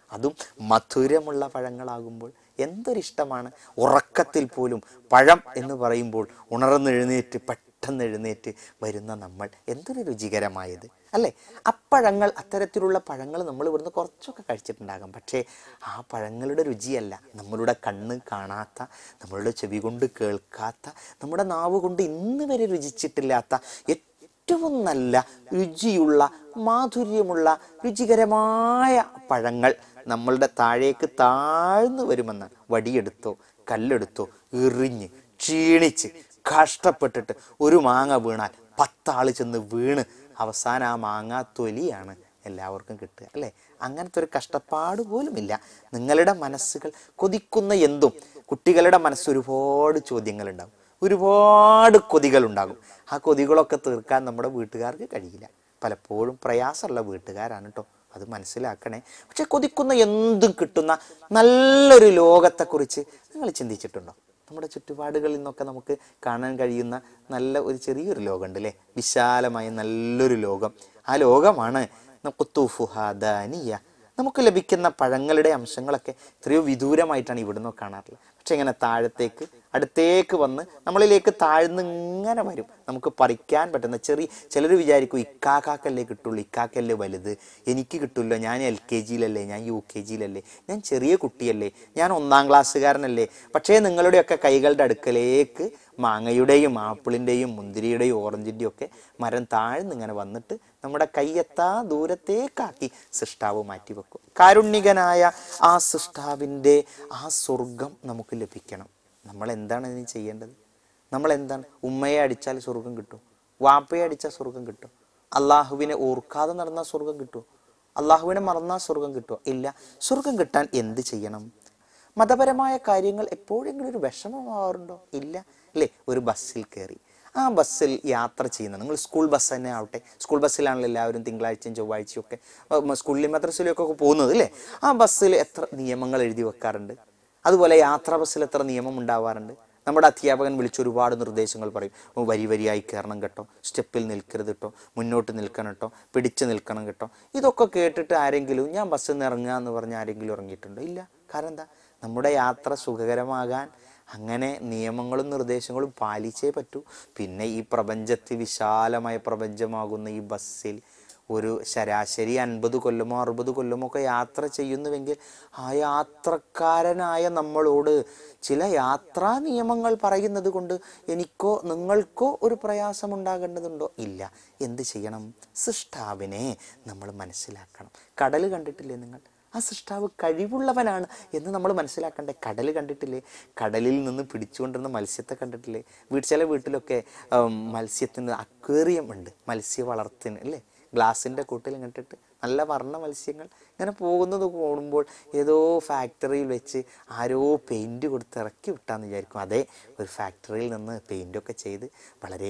അതും മധുരമുള്ള പഴങ്ങളാകുമ്പോൾ എന്തൊരിഷ്ടമാണ് ഉറക്കത്തിൽ പോലും പഴം എന്ന് പറയുമ്പോൾ ഉണർന്നെഴുന്നേറ്റ് പെട്ടെന്ന് എഴുന്നേറ്റ് വരുന്ന നമ്മൾ എന്തൊരു രുചികരമായത് അല്ലേ അപ്പഴങ്ങൾ അത്തരത്തിലുള്ള പഴങ്ങൾ നമ്മൾ ഇവിടുന്ന് കുറച്ചൊക്കെ കഴിച്ചിട്ടുണ്ടാകാം പക്ഷേ ആ പഴങ്ങളുടെ രുചിയല്ല നമ്മളുടെ കണ്ണ് കാണാത്ത നമ്മളുടെ ചെവി കൊണ്ട് കേൾക്കാത്ത നമ്മുടെ നാവ് കൊണ്ട് ഇന്ന് വരെ രുചിച്ചിട്ടില്ലാത്ത ഏറ്റവും നല്ല രുചിയുള്ള മാധുര്യമുള്ള രുചികരമായ പഴങ്ങൾ നമ്മളുടെ താഴേക്ക് താഴ്ന്നു വരുമെന്ന് വടിയെടുത്തോ കല്ലെടുത്തോ എറിഞ്ഞ് ക്ഷീണിച്ച് കഷ്ടപ്പെട്ടിട്ട് ഒരു മാങ്ങ വീണാൽ പത്താൾ ചെന്ന് വീണ് അവസാനം ആ മാങ്ങ തൊലിയാണ് എല്ലാവർക്കും കിട്ടുക അല്ലേ അങ്ങനത്തെ ഒരു കഷ്ടപ്പാട് പോലുമില്ല നിങ്ങളുടെ മനസ്സുകൾ കൊതിക്കുന്ന എന്തും കുട്ടികളുടെ മനസ്സ് ഒരുപാട് ചോദ്യങ്ങളുണ്ടാകും ഒരുപാട് കൊതികളുണ്ടാകും ആ കൊതികളൊക്കെ തീർക്കാൻ നമ്മുടെ വീട്ടുകാർക്ക് കഴിയില്ല പലപ്പോഴും പ്രയാസമുള്ള വീട്ടുകാരാണ് കേട്ടോ അത് മനസ്സിലാക്കണേ പക്ഷെ കൊതിക്കുന്ന എന്തും കിട്ടുന്ന നല്ലൊരു ലോകത്തെക്കുറിച്ച് നിങ്ങൾ ചിന്തിച്ചിട്ടുണ്ടോ നമ്മുടെ ചുറ്റുപാടുകളിൽ നിന്നൊക്കെ നമുക്ക് കാണാൻ കഴിയുന്ന നല്ല ഒരു ചെറിയൊരു ലോകമുണ്ട് അല്ലേ വിശാലമായ നല്ലൊരു ലോകം ആ ലോകമാണ് കുത്തൂഫുഹാദാനിയ നമുക്ക് ലഭിക്കുന്ന പഴങ്ങളുടെ അംശങ്ങളൊക്കെ എത്രയോ വിദൂരമായിട്ടാണ് ഇവിടുന്ന് കാണാറുള്ളത് പക്ഷെ ഇങ്ങനെ താഴത്തേക്ക് അടുത്തേക്ക് വന്ന് നമ്മളിലേക്ക് താഴ്ന്ന് ഇങ്ങനെ വരും നമുക്ക് പറിക്കാൻ പറ്റുന്ന ചെറിയ ചിലർ വിചാരിക്കും ഇക്കാക്കാക്കല്ലേ കിട്ടുള്ളൂ ഇക്കാക്കല്ലേ വലുത് എനിക്ക് കിട്ടില്ല ഞാൻ എൽ കെ ജിയിലല്ലേ ഞാൻ യു കെ ജിയിലല്ലേ ഞാൻ ചെറിയ കുട്ടിയല്ലേ ഞാൻ ഒന്നാം ക്ലാസ്സുകാരനല്ലേ പക്ഷേ നിങ്ങളുടെയൊക്കെ കൈകളുടെ അടുക്കലേക്ക് മാങ്ങയുടെയും ആപ്പിളിൻ്റെയും മുന്തിരിയുടെയും ഓറഞ്ചിൻ്റെയും ഒക്കെ മരം താഴ്ന്ന് ഇങ്ങനെ വന്നിട്ട് നമ്മുടെ കൈയെത്താ ദൂരത്തേക്കാക്കി സൃഷ്ടാവ് മാറ്റിവെക്കും കാരുണ്യകനായ ആ സൃഷ്ടാവിൻ്റെ ആ സ്വർഗം നമുക്ക് ലഭിക്കണം നമ്മൾ എന്താണ് ഇതിന് ചെയ്യേണ്ടത് നമ്മൾ എന്താണ് ഉമ്മയെ അടിച്ചാൽ സ്വർഗം കിട്ടും വാപ്പയെ അടിച്ചാൽ സ്വർഗം കിട്ടും അള്ളാഹുവിനെ ഓർക്കാതെ നടന്നാൽ സ്വർഗം കിട്ടും അള്ളാഹുവിനെ മറന്നാൽ സ്വർഗം കിട്ടുമോ ഇല്ല സ്വർഗം കിട്ടാൻ എന്ത് ചെയ്യണം മതപരമായ കാര്യങ്ങൾ എപ്പോഴെങ്കിലും ഒരു വിഷമമാവാറുണ്ടോ ഇല്ല അല്ലേ ഒരു ബസ്സിൽ കയറി ആ ബസ്സിൽ യാത്ര ചെയ്യുന്നത് നിങ്ങൾ സ്കൂൾ ബസ് തന്നെ ആവട്ടെ സ്കൂൾ ബസ്സിലാണല്ലോ എല്ലാവരും തിങ്കളാഴ്ചയും ചൊവ്വാഴ്ചയും ഒക്കെ ഉം, സ്കൂളിലും മദ്രസയിലും ഒക്കെ പോകുന്നത് അല്ലേ ആ ബസ്സിൽ എത്ര നിയമങ്ങൾ എഴുതി വെക്കാറുണ്ട് അതുപോലെ യാത്രാ ബസ്സിൽ എത്ര നിയമം ഉണ്ടാവാറുണ്ട് നമ്മുടെ അധ്യാപകൻ വിളിച്ച് ഒരുപാട് നിർദ്ദേശങ്ങൾ പറയും ഓ, വരി വരിയായി കയറണം കേട്ടോ സ്റ്റെപ്പിൽ നിൽക്കരുത് കേട്ടോ മുന്നോട്ട് നിൽക്കണം കേട്ടോ പിടിച്ച് നിൽക്കണം കേട്ടോ ഇതൊക്കെ കേട്ടിട്ട് ആരെങ്കിലും ഞാൻ ബസ്സിൽ നിന്ന് ഇറങ്ങുക എന്ന് പറഞ്ഞ് ആരെങ്കിലും ഇറങ്ങിയിട്ടുണ്ടോ ഇല്ല കാരണം എന്താ നമ്മുടെ യാത്ര സുഖകരമാകാൻ അങ്ങനെ നിയമങ്ങളും നിർദ്ദേശങ്ങളും പാലിച്ചേ പറ്റൂ പിന്നെ ഈ പ്രപഞ്ചത്തിൽ വിശാലമായ പ്രപഞ്ചമാകുന്ന ഈ ബസ്സിൽ ഒരു ശരാശരി അൻപത് കൊല്ലമോ അറുപത് കൊല്ലമോ ഒക്കെ യാത്ര ചെയ്യുന്നുവെങ്കിൽ ആ യാത്രക്കാരനായ നമ്മളോട് ചില യാത്രാ നിയമങ്ങൾ പറയുന്നത് കൊണ്ട് എനിക്കോ നിങ്ങൾക്കോ ഒരു പ്രയാസം ഉണ്ടാകേണ്ടതുണ്ടോ ഇല്ല എന്ത് ചെയ്യണം സൃഷ്ടാവിനെ നമ്മൾ മനസ്സിലാക്കണം കടൽ കണ്ടിട്ടില്ലേ നിങ്ങൾ ആ സൃഷ്ടാവ് കഴിവുള്ളവനാണ് എന്ന് നമ്മൾ മനസ്സിലാക്കണ്ടേ കടൽ കണ്ടിട്ടില്ലേ കടലിൽ നിന്ന് പിടിച്ചുകൊണ്ടിരുന്ന മത്സ്യത്തെ കണ്ടിട്ടില്ലേ വീട്ട് ചില വീട്ടിലൊക്കെ ഉം, മത്സ്യത്തിന് അക്വേറിയം ഉണ്ട് മത്സ്യ വളർത്തിന് അല്ലേ ഗ്ലാസിൻ്റെ കൂട്ടിൽ കണ്ടിട്ട് നല്ല വർണ്ണ മത്സ്യങ്ങൾ ഇങ്ങനെ പോകുന്നത് കൂടുമ്പോൾ ഏതോ ഫാക്ടറിയിൽ വെച്ച് ആരോ പെയിൻറ് കൊടുത്ത് ഇറക്കി വിട്ടാന്ന് വിചാരിക്കും അതേ ഒരു ഫാക്ടറിയിൽ നിന്ന് പെയിൻ്റൊക്കെ ചെയ്ത് വളരെ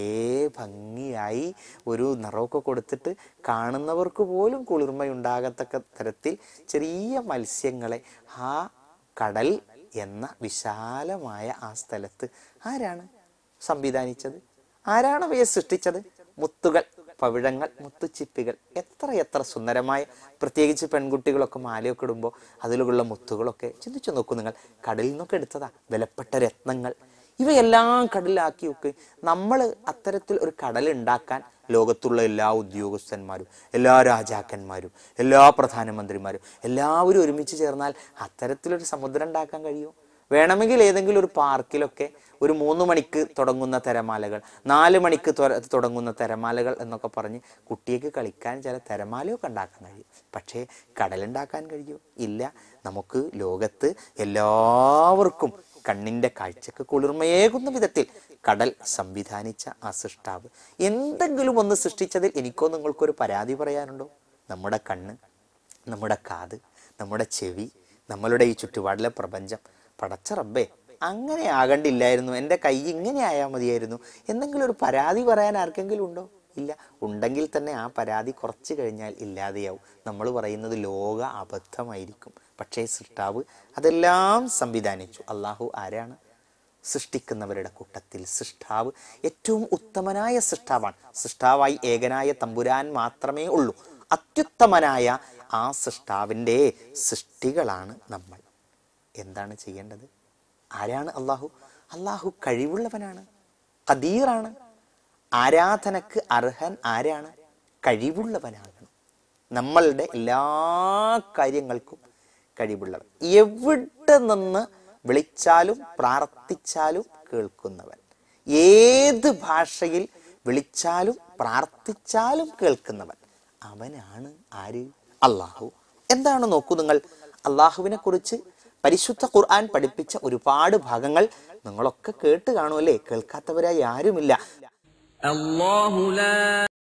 ഭംഗിയായി ഒരു നിറമൊക്കെ കൊടുത്തിട്ട് കാണുന്നവർക്ക് പോലും കുളിർമയുണ്ടാകത്തക്ക തരത്തിൽ ചെറിയ മത്സ്യങ്ങളെ ആ കടൽ എന്ന വിശാലമായ ആ സ്ഥലത്ത് ആരാണ് സംവിധാനിച്ചത് ആരാണ് അവയെ സൃഷ്ടിച്ചത് മുത്തുകൾ പവിഴങ്ങൾ മുത്തുച്ചിപ്പികൾ എത്ര എത്ര സുന്ദരമായ പ്രത്യേകിച്ച് പെൺകുട്ടികളൊക്കെ മാലയൊക്കെ ഇടുമ്പോൾ അതിലുള്ള മുത്തുകളൊക്കെ ചിന്തിച്ചു നോക്കൂ നിങ്ങൾ കടലിൽ നിന്നൊക്കെ എടുത്തതാ വിലപ്പെട്ട രത്നങ്ങൾ ഇവയെല്ലാം കടലിലാക്കി വെക്ക് നമ്മൾ അത്തരത്തിൽ ഒരു കടൽ ഉണ്ടാക്കാൻ ലോകത്തുള്ള എല്ലാ ഉദ്യോഗസ്ഥന്മാരും എല്ലാ രാജാക്കന്മാരും എല്ലാ പ്രധാനമന്ത്രിമാരും എല്ലാവരും ഒരുമിച്ച് ചേർന്നാൽ അത്തരത്തിലൊരു സമുദ്രം ഉണ്ടാക്കാൻ കഴിയുമോ വേണമെങ്കിൽ ഏതെങ്കിലും ഒരു പാർക്കിലൊക്കെ ഒരു മൂന്ന് മണിക്ക് തുടങ്ങുന്ന തിരമാലകൾ നാല് മണിക്ക് തൊര- തുടങ്ങുന്ന തിരമാലകൾ എന്നൊക്കെ പറഞ്ഞ് കുട്ടിക്ക് കളിക്കാൻ ചില തിരമാലയൊക്കെ ഉണ്ടാക്കാൻ കഴിയും പക്ഷേ കടലുണ്ടാക്കാൻ കഴിയുമോ ഇല്ല നമുക്ക് ലോകത്ത് എല്ലാവർക്കും കണ്ണിൻ്റെ കാഴ്ചക്ക് കുളിർമയേകുന്ന വിധത്തിൽ കടൽ സംവിധാനിച്ച ആ സൃഷ്ടാവ് എന്തെങ്കിലും ഒന്ന് സൃഷ്ടിച്ചതിൽ എനിക്കോ നിങ്ങൾക്കൊരു പരാതി പറയാനുണ്ടോ നമ്മുടെ കണ്ണ് നമ്മുടെ കാത് നമ്മുടെ ചെവി നമ്മളുടെ ഈ ചുറ്റുപാടിലെ പ്രപഞ്ചം പടച്ച റബ്ബേ അങ്ങനെ ആകണ്ടില്ലായിരുന്നു എൻ്റെ കൈ ഇങ്ങനെ ആയാൽ മതിയായിരുന്നു എന്തെങ്കിലും ഒരു പരാതി പറയാൻ ആർക്കെങ്കിലും ഉണ്ടോ ഇല്ല ഉണ്ടെങ്കിൽ തന്നെ ആ പരാതി കുറച്ച് കഴിഞ്ഞാൽ ഇല്ലാതെയാവും നമ്മൾ പറയുന്നത് ലോക അബദ്ധമായിരിക്കും പക്ഷേ സൃഷ്ടാവ് അതെല്ലാം സംവിധാനിച്ചു അള്ളാഹു ആരാണ് സൃഷ്ടിക്കുന്നവരുടെ കൂട്ടത്തിൽ സൃഷ്ടാവ് ഏറ്റവും ഉത്തമനായ സൃഷ്ടാവാണ് സൃഷ്ടാവായി ഏകനായ തമ്പുരാൻ മാത്രമേ ഉള്ളൂ അത്യുത്തമനായ ആ സൃഷ്ടാവിൻ്റെ സൃഷ്ടികളാണ് നമ്മൾ എന്താണ് ചെയ്യേണ്ടത് ആരാണ് അള്ളാഹു അള്ളാഹു കഴിവുള്ളവനാണ് കദീറാണ് ആരാധനക്ക് അർഹൻ ആരാണ് കഴിവുള്ളവനാകണം നമ്മളുടെ എല്ലാ കാര്യങ്ങൾക്കും കഴിവുള്ളവൻ എവിടെ നിന്ന് വിളിച്ചാലും പ്രാർത്ഥിച്ചാലും കേൾക്കുന്നവൻ ഏത് ഭാഷയിൽ വിളിച്ചാലും പ്രാർത്ഥിച്ചാലും കേൾക്കുന്നവൻ അവനാണ് ആര് അള്ളാഹു എന്താണ് നോക്കൂ നിങ്ങൾ അള്ളാഹുവിനെ കുറിച്ച് പരിശുദ്ധ ഖുർആൻ പഠിപ്പിച്ച ഒരുപാട് ഭാഗങ്ങൾ നിങ്ങളൊക്കെ കേട്ട് കാണുമല്ലേ കേൾക്കാത്തവരായി ആരുമില്ല الله لا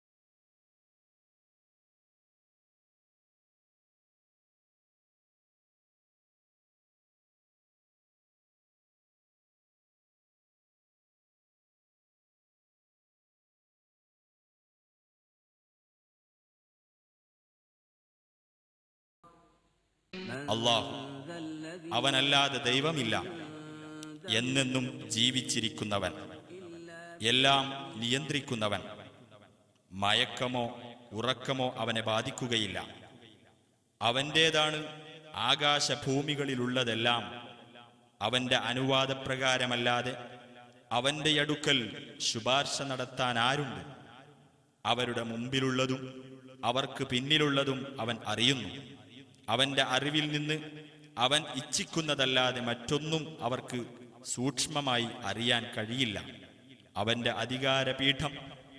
അള്ളാഹു അവനല്ലാതെ ദൈവമില്ല എന്നെന്നും ജീവിച്ചിരിക്കുന്നവൻ എല്ലാം നിയന്ത്രിക്കുന്നവൻ മയക്കമോ ഉറക്കമോ അവനെ ബാധിക്കുകയില്ല അവൻ്റേതാണ് ആകാശഭൂമികളിലുള്ളതെല്ലാം അവന്റെ അനുവാദപ്രകാരമല്ലാതെ അവന്റെ അടുക്കൽ ശുപാർശ നടത്താൻ ആരുണ്ട് അവരുടെ മുമ്പിലുള്ളതും അവർക്ക് പിന്നിലുള്ളതും അവൻ അറിയുന്നു അവന്റെ അറിവിൽ നിന്ന് അവൻ ഇച്ഛിക്കുന്നതല്ലാതെ മറ്റൊന്നും അവർക്ക് സൂക്ഷ്മമായി അറിയാൻ കഴിയില്ല അവന്റെ അധികാരപീഠം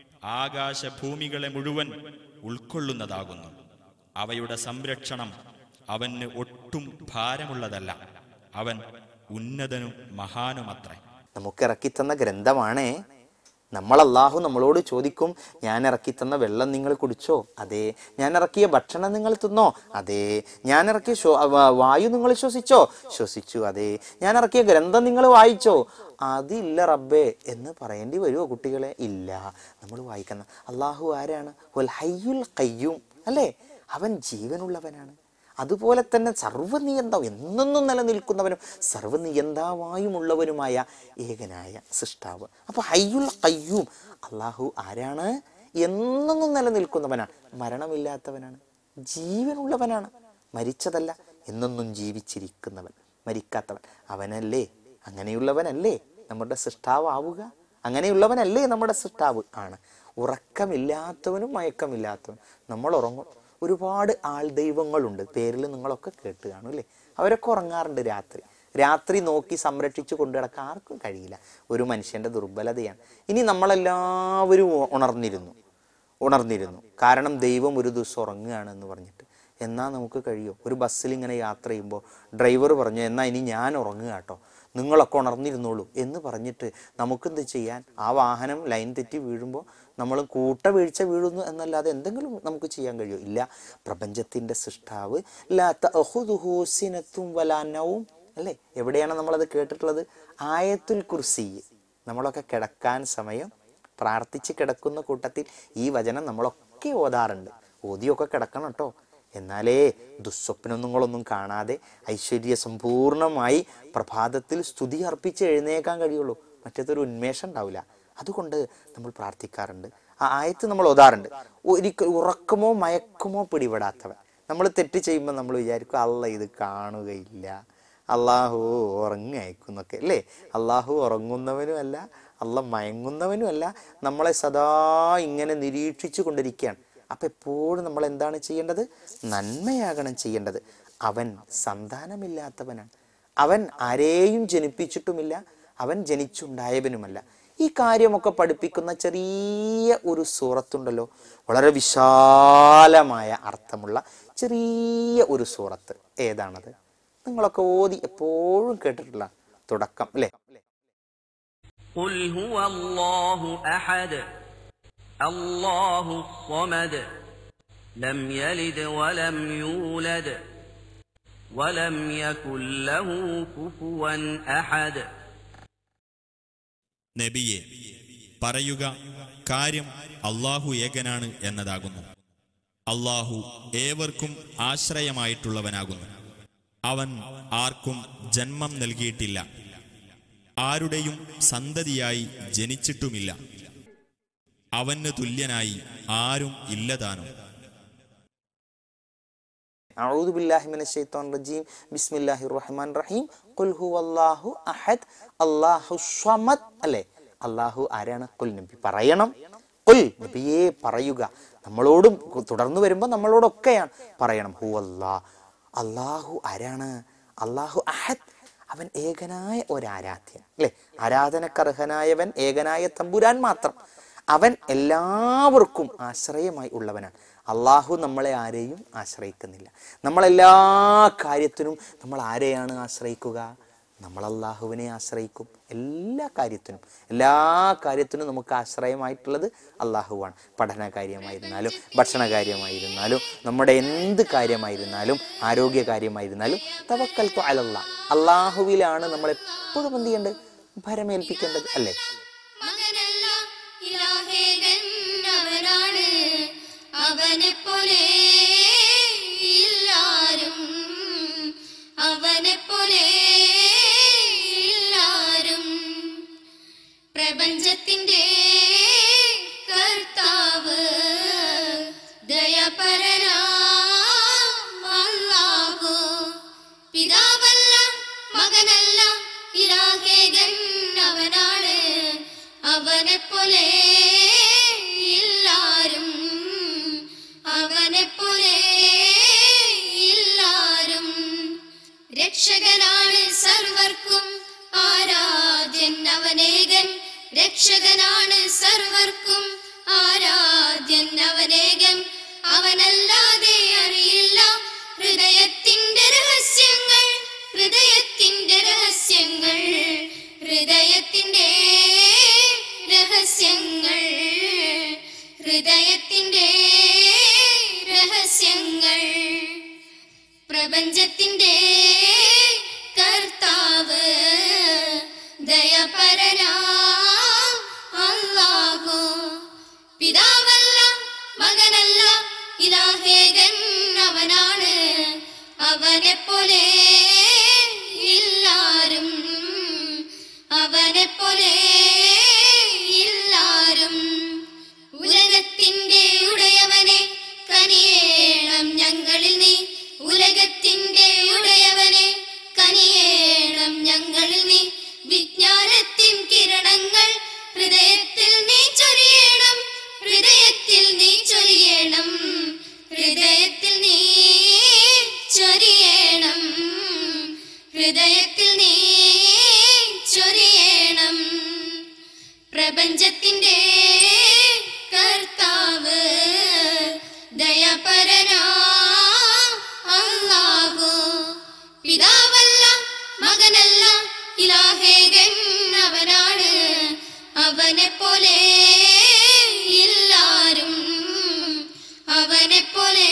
ആകാശഭൂമികളെ മുഴുവൻ ഉൾക്കൊള്ളുന്നതാകുന്നു അവയുടെ സംരക്ഷണം അവന് ഒട്ടും ഭാരമുള്ളതല്ല അവൻ ഉന്നതനും മഹാനുമത്രേ നമുക്ക് ഇറക്കിത്തന്ന ഗ്രന്ഥമാണേ നമ്മൾ അള്ളാഹു നമ്മളോട് ചോദിക്കും ഞാൻ ഇറക്കിത്തന്ന വെള്ളം നിങ്ങൾ കുടിച്ചോ അതെ ഞാൻ ഇറക്കിയ ഭക്ഷണം നിങ്ങൾ തിന്നോ അതെ ഞാൻ ഇറക്കിയ ശ്വ- വ- വായു നിങ്ങൾ ശ്വസിച്ചോ ശ്വസിച്ചു അതെ ഞാൻ ഇറക്കിയ ഗ്രന്ഥം നിങ്ങൾ വായിച്ചോ അതില്ല റബ്ബേ എന്ന് പറയേണ്ടി വരുമോ കുട്ടികളെ ഇല്ല നമ്മൾ വായിക്കുന്ന അള്ളാഹു ആരാണ് വൽ ഹയ്യുൽ കയ്യൂം അല്ലേ അവൻ ജീവനുള്ളവനാണ് അതുപോലെ തന്നെ സർവ്വനിയന്താവ് എന്നെന്നും നിലനിൽക്കുന്നവനും സർവ്വനിയന്താവായുമുള്ളവനുമായ ഏകനായ സൃഷ്ടാവ് അപ്പൊ ഹയ്യുൽ കയ്യൂം അള്ളാഹു ആരാണ് എന്നെന്നും നിലനിൽക്കുന്നവനാണ് മരണമില്ലാത്തവനാണ് ജീവനുള്ളവനാണ് മരിച്ചതല്ല എന്നെന്നും ജീവിച്ചിരിക്കുന്നവൻ മരിക്കാത്തവൻ അവനല്ലേ അങ്ങനെയുള്ളവനല്ലേ നമ്മുടെ സൃഷ്ടാവ് ആവുക അങ്ങനെയുള്ളവനല്ലേ നമ്മുടെ സൃഷ്ടാവ് ആണ് ഉറക്കമില്ലാത്തവനും മയക്കമില്ലാത്തവനും നമ്മൾ ഉറങ്ങും ഒരുപാട് ആൾ ദൈവങ്ങളുണ്ട് പേരിൽ നിങ്ങളൊക്കെ കേട്ട് കാണും അല്ലേ അവരൊക്കെ ഉറങ്ങാറുണ്ട് രാത്രി രാത്രി നോക്കി സംരക്ഷിച്ചു കൊണ്ടു നടക്കാൻ ആർക്കും കഴിയില്ല ഒരു മനുഷ്യന്റെ ദുർബലതയാണ് ഇനി നമ്മളെല്ലാവരും ഉ- ഉണർന്നിരുന്നു ഉണർന്നിരുന്നു കാരണം ദൈവം ഒരു ദിവസം ഉറങ്ങുകയാണ് എന്ന് പറഞ്ഞിട്ട് എന്നാൽ നമുക്ക് കഴിയും ഒരു ബസ്സിൽ ഇങ്ങനെ യാത്ര ചെയ്യുമ്പോൾ ഡ്രൈവർ പറഞ്ഞു എന്നാൽ ഇനി ഞാൻ ഉറങ്ങുക കേട്ടോ നിങ്ങളൊക്കെ ഉണർന്നിരുന്നോളൂ എന്ന് പറഞ്ഞിട്ട് നമുക്കെന്ത് ചെയ്യാൻ ആ വാഹനം ലൈൻ തെറ്റി വീഴുമ്പോൾ നമ്മൾ കൂട്ട വീഴ്ച വീഴുന്നു എന്നല്ലാതെ എന്തെങ്കിലും നമുക്ക് ചെയ്യാൻ കഴിയുമോ ഇല്ല പ്രപഞ്ചത്തിൻ്റെ സൃഷ്ടാവ് ലാ തഅഖുദുഹു സിനത്തും വലാ നൗം അല്ലേ എവിടെയാണ് നമ്മളത് കേട്ടിട്ടുള്ളത് ആയത്തുൽ കുർസി നമ്മളൊക്കെ കിടക്കാൻ സമയം പ്രാർത്ഥിച്ച് കിടക്കുന്ന കൂട്ടത്തിൽ ഈ വചനം നമ്മളൊക്കെ ഓതാറുണ്ട് ഓതിയൊക്കെ കിടക്കണം കേട്ടോ എന്നാലേ ദുസ്വപ്നങ്ങളൊന്നും കാണാതെ ഐശ്വര്യ സമ്പൂർണമായി പ്രഭാതത്തിൽ സ്തുതി അർപ്പിച്ച് എഴുന്നേക്കാൻ കഴിയുള്ളൂ മറ്റേതൊരു ഉന്മേഷം ഉണ്ടാവില്ല അതുകൊണ്ട് നമ്മൾ പ്രാർത്ഥിക്കാറുണ്ട് ആ ആയത്ത് നമ്മൾ ഓതാറുണ്ട് ഒരിക്കൽ ഉറക്കമോ മയക്കമോ പിടിപെടാത്തവൻ നമ്മൾ തെറ്റ് ചെയ്യുമ്പോൾ നമ്മൾ വിചാരിക്കും അല്ല ഇത് കാണുകയില്ല അള്ളാഹു ഉറങ്ങയക്കുന്നൊക്കെ അല്ലേ അള്ളാഹു ഉറങ്ങുന്നവനും അല്ല അല്ല മയങ്ങുന്നവനും അല്ല നമ്മളെ സദാ ഇങ്ങനെ നിരീക്ഷിച്ചു കൊണ്ടിരിക്കുകയാണ് അപ്പൊ എപ്പോഴും നമ്മൾ എന്താണ് ചെയ്യേണ്ടത് നന്മയാകണം ചെയ്യേണ്ടത് അവൻ സന്താനമില്ലാത്തവനാണ് അവൻ ആരെയും ജനിപ്പിച്ചിട്ടുമില്ല അവൻ ജനിച്ചുണ്ടായവനുമല്ല ഈ കാര്യമൊക്കെ പഠിപ്പിക്കുന്ന ചെറിയ ഒരു സൂറത്തുണ്ടല്ലോ വളരെ വിശാലമായ അർത്ഥമുള്ള ചെറിയ ഒരു സൂറത്ത് ഏതാണത് നിങ്ങളൊക്കെ ഓതി എപ്പോഴും കേട്ടിട്ടുള്ള തുടക്കം അല്ലേ قل هو الله أحد الله الصمد لم يلد ولم يولد ولم يكن له كفوا أحد നബിയെ പറയുക കാര്യം അള്ളാഹു ഏകനാണ് എന്നതാകുന്നു അള്ളാഹു ഏവർക്കും ആശ്രയമായിട്ടുള്ളവനാകുന്നു അവൻ ആർക്കും ജന്മം നൽകിയിട്ടില്ല ആരുടെയും സന്തതിയായി ജനിച്ചിട്ടുമില്ല അവന് തുല്യനായി ആരും ഇല്ലതാനും അഊദു ബില്ലാഹി മിനശ് ശൈത്വാനിർ റജീം ബിസ്മില്ലാഹിർ റഹ്മാൻ റഹീം ഖുൽ ഹുവല്ലാഹു അഹദ് അല്ലാഹു സ്വമദ് അല്ലേ അല്ലാഹു ആരാണ് ഖുൽ നബി പറയണം ഖുൽ നബിയെ പറയുക നമ്മളോടും തുടർന്ന് വരുമ്പോൾ നമ്മളോടൊക്കെയാണ് പറയണം ഹു അല്ലാ അല്ലാഹു ആരാണ് അല്ലാഹു അഹദ് അവൻ ഏകനായ ഒരാരാധ്യൻ അല്ലെ ആരാധനക്കർഹനായവൻ ഏകനായ തമ്പുരാൻ മാത്രം അവൻ എല്ലാവർക്കും ആശ്രയമായി ഉള്ളവനാണ് അള്ളാഹു നമ്മളെ ആരെയും ആശ്രയിക്കുന്നില്ല നമ്മളെല്ലാ കാര്യത്തിനും നമ്മൾ ആരെയാണ് ആശ്രയിക്കുക നമ്മൾ അള്ളാഹുവിനെ ആശ്രയിക്കും എല്ലാ കാര്യത്തിനും എല്ലാ കാര്യത്തിനും നമുക്ക് ആശ്രയമായിട്ടുള്ളത് അള്ളാഹുവാണ് പഠന കാര്യമായിരുന്നാലും ഭക്ഷണ കാര്യമായിരുന്നാലും നമ്മുടെ എന്ത് കാര്യമായിരുന്നാലും ആരോഗ്യ കാര്യമായിരുന്നാലും തവക്കൽ അലല്ല അള്ളാഹുവിലാണ് നമ്മൾ എപ്പോഴും എന്ത് ചെയ്യേണ്ടത് ഭരമേൽപ്പിക്കേണ്ടത് അല്ലേ മകനല്ല ഇലാഹേകൻ അവനാണ് അവനെ പോലെ ഇല്ലാരും അവനെ പോലെ ഇല്ലാരും പ്രപഞ്ചത്തിന്റെ കർത്താവ് ദയപരനാം അല്ലാഹു പിതാവല്ല മകനല്ല ഇലാഹേകൻ അവനാണ് അവനെ പോലെ ഇല്ലാരും അവനെ പോലെ ഇല്ലാരും രക്ഷകനാണ് സർവർക്കും ആരാധ്യൻ അവനേകൻ രക്ഷകനാണ് സർവർക്കും ആരാധ്യൻ അവനേകൻ അവനല്ലാതെ അറിയില്ല ഹൃദയത്തിന്റെ രഹസ്യങ്ങൾ ഹൃദയത്തിന്റെ രഹസ്യങ്ങൾ ഹൃദയത്തിന്റെ രഹസ്യങ്ങൾ ഹൃദയത്തിന്റെ രഹസ്യങ്ങൾ പ്രപഞ്ചത്തിന്റെ കർത്താവ് ദയപരനാ അല്ലാഹു പിതാവല്ല മകനല്ല ഇലാഹേകൻ അവനാണ് അവനെ പോലെ ഇല്ലാരും അവനെ പോലെ ഇല്ലാരും ഉലകത്തിന്റെ ഉടയവനെ കനിയേണം ഞങ്ങളിൽ നീ ഉലകത്തിന്റെ ഉടയവനെ കനിയേണം ഞങ്ങളിൽ നീ വിജ്ഞാനത്തിൻ കിരണങ്ങൾ ഹൃദയത്തിൽ നീ ചൊരിയണം ഹൃദയത്തിൽ നീ ചൊരിയണം ഹൃദയത്തിൽ നീ ചൊരിയണം ഹൃദയത്തിൽ നീ ചൊരിയണം പ്രപഞ്ചത്തിന്റെ കർത്താവ് ദയപരനാ അല്ലാഹു പിതാവല്ല മകനല്ല ഇലാഹേകൻ അവനാണ് അവനെ പോലെ ഇല്ലാരും അവനെ പോലെ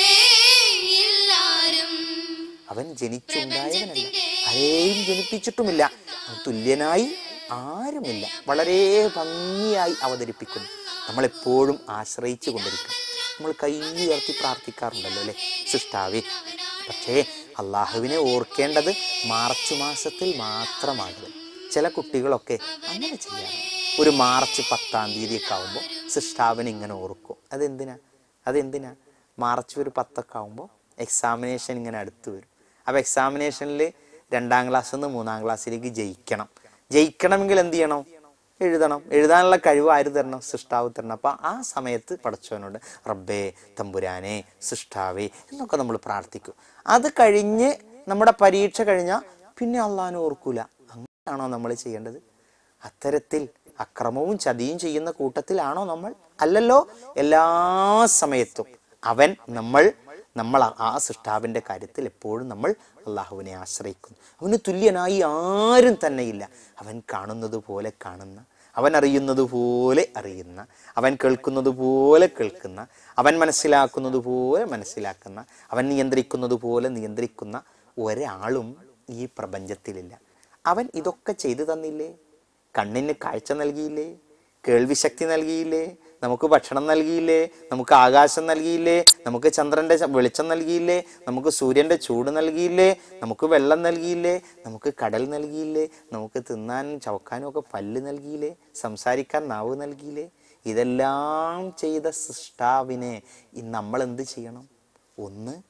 ഇല്ലാരും അവൻ ജനിച്ചുണ്ടായവനല്ല ആരെയും ജനിപ്പിച്ചിട്ടുമില്ല അവൻ തുല്യനായി ആരുമില്ല വളരെ ഭംഗിയായി അവതരിപ്പിക്കുന്നു നമ്മളെപ്പോഴും ആശ്രയിച്ചു കൊണ്ടിരിക്കണം നമ്മൾ കൈ ഉയർത്തി പ്രാർത്ഥിക്കാറുണ്ടല്ലോ അല്ലെ സൃഷ്ടാവേ പക്ഷേ അള്ളാഹുവിനെ ഓർക്കേണ്ടത് മാർച്ച് മാസത്തിൽ മാത്രമാകരുത് ചില കുട്ടികളൊക്കെ അങ്ങനെ ചെയ്യാറുണ്ട് ഒരു മാർച്ച് പത്താം തീയതി ഒക്കെ ആകുമ്പോൾ സൃഷ്ടാവിനെ ഇങ്ങനെ ഓർക്കും അതെന്തിനാ അതെന്തിനാ മാർച്ച് ഒരു പത്തൊക്കെ ആകുമ്പോൾ എക്സാമിനേഷൻ ഇങ്ങനെ അടുത്ത് വരും അപ്പോൾ എക്സാമിനേഷനിൽ രണ്ടാം ക്ലാസ്സിൽ നിന്ന് മൂന്നാം ക്ലാസ്സിലേക്ക് ജയിക്കണം ജയിക്കണമെങ്കിൽ എന്ത് ചെയ്യണം എഴുതണം എഴുതാനുള്ള കഴിവ് ആര് തരണം സൃഷ്ടാവ് തരണം അപ്പം ആ സമയത്ത് പടച്ചവനോട് റബ്ബേ തമ്പുരാനെ സൃഷ്ടാവേ എന്നൊക്കെ നമ്മൾ പ്രാർത്ഥിക്കും അത് കഴിഞ്ഞ് നമ്മുടെ പരീക്ഷ കഴിഞ്ഞാൽ പിന്നെ അള്ളഹാനെ ഓർക്കൂല അങ്ങനെയാണോ നമ്മൾ ചെയ്യേണ്ടത് അത്തരത്തിൽ അക്രമവും ചതിയും ചെയ്യുന്ന കൂട്ടത്തിലാണോ നമ്മൾ അല്ലല്ലോ എല്ലാ സമയത്തും അവൻ നമ്മൾ നമ്മൾ ആ- ആ സൃഷ്ടാവിൻ്റെ കാര്യത്തിൽ എപ്പോഴും നമ്മൾ അള്ളാഹുവിനെ ആശ്രയിക്കുന്നു അവന് തുല്യനായി ആരും തന്നെയില്ല അവൻ കാണുന്നത് പോലെ കാണുന്ന അവൻ അറിയുന്നത് പോലെ അറിയുന്ന അവൻ കേൾക്കുന്നത് പോലെ കേൾക്കുന്ന അവൻ മനസ്സിലാക്കുന്നത് പോലെ മനസ്സിലാക്കുന്ന അവൻ നിയന്ത്രിക്കുന്നത് പോലെ നിയന്ത്രിക്കുന്ന ഒരാളും ഈ പ്രപഞ്ചത്തിലില്ല അവൻ ഇതൊക്കെ ചെയ്തു തന്നില്ലേ കണ്ണിന് കാഴ്ച നൽകിയില്ലേ കേൾവി ശക്തി നൽകിയില്ലേ നമുക്ക് ഭക്ഷണം നൽകിയില്ലേ നമുക്ക് ആകാശം നൽകിയില്ലേ നമുക്ക് ചന്ദ്രന്റെ ച- വെളിച്ചം നൽകിയില്ലേ നമുക്ക് സൂര്യന്റെ ചൂട് നൽകിയില്ലേ നമുക്ക് വെള്ളം നൽകിയില്ലേ നമുക്ക് കടൽ നൽകിയില്ലേ നമുക്ക് തിന്നാനും ചവക്കാനും ഒക്കെ പല്ല് നൽകിയില്ലേ സംസാരിക്കാൻ നാവ് നൽകിയില്ലേ ഇതെല്ലാം ചെയ്ത സൃഷ്ടാവിനെ ഇ- നമ്മൾ എന്ത് ചെയ്യണം ഒന്ന്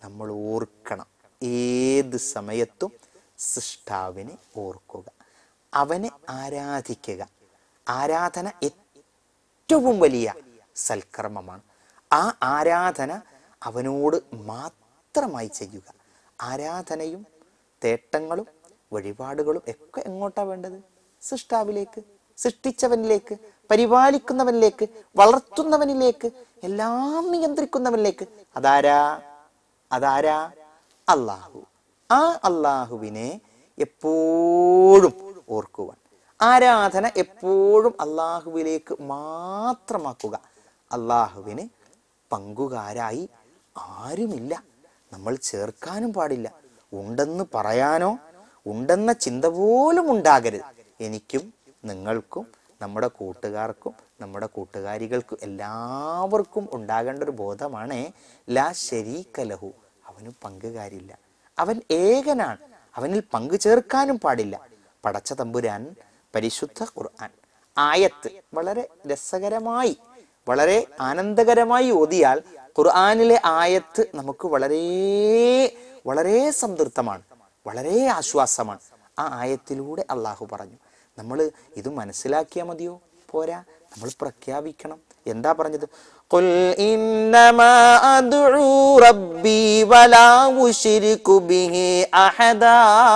നമ്മൾ ഓർക്കണം ഏത് സമയത്തും സൃഷ്ടാവിനെ ഓർക്കുക അവനെ ആരാധിക്കുക ആരാധന ഏറ്റവും വലിയ സൽക്കർമ്മമാണ് ആ ആരാധന അവനോട് മാത്രമായി ചെയ്യുക ആരാധനയും തേട്ടങ്ങളും വഴിപാടുകളും ഒക്കെ എങ്ങോട്ടാ വേണ്ടത് സൃഷ്ടാവിലേക്ക് സൃഷ്ടിച്ചവനിലേക്ക് പരിപാലിക്കുന്നവനിലേക്ക് വളർത്തുന്നവനിലേക്ക് എല്ലാം നിയന്ത്രിക്കുന്നവനിലേക്ക് അതാരാ അതാരാ അള്ളാഹു ആ അള്ളാഹുവിനെ എപ്പോഴും ഓർക്കുവാൻ ആരാധന എപ്പോഴും അള്ളാഹുവിലേക്ക് മാത്രമാക്കുക അള്ളാഹുവിന് പങ്കുകാരായി ആരുമില്ല നമ്മൾ ചേർക്കാനും പാടില്ല ഉണ്ടെന്ന് പറയാനോ ഉണ്ടെന്ന ചിന്ത പോലും ഉണ്ടാകരുത് എനിക്കും നിങ്ങൾക്കും നമ്മുടെ കൂട്ടുകാർക്കും നമ്മുടെ കൂട്ടുകാരികൾക്കും എല്ലാവർക്കും ഉണ്ടാകേണ്ട ഒരു ബോധമാണ് ലാ ശരീക്കലഹു അവന് പങ്കുകാരില്ല അവൻ ഏകനാണ് അവനിൽ പങ്കു ചേർക്കാനും പാടില്ല പടച്ച തമ്പുരാൻ പരിശുദ്ധ ഖുർആൻ ആയത്ത് വളരെ രസകരമായി വളരെ ആനന്ദകരമായി ഓതിയാൽ ഖുർആനിലെ ആയത്ത് നമുക്ക് വളരെ വളരെ സംതൃപ്തമാണ് വളരെ ആശ്വാസമാണ് ആ ആയത്തിലൂടെ അള്ളാഹു പറഞ്ഞു നമ്മൾ ഇത് മനസ്സിലാക്കിയാൽ മതിയോ പോരാ നമ്മൾ പ്രഖ്യാപിക്കണം എന്താ പറഞ്ഞത് قل إنما أدعو ربي ولا أشرك به أحدا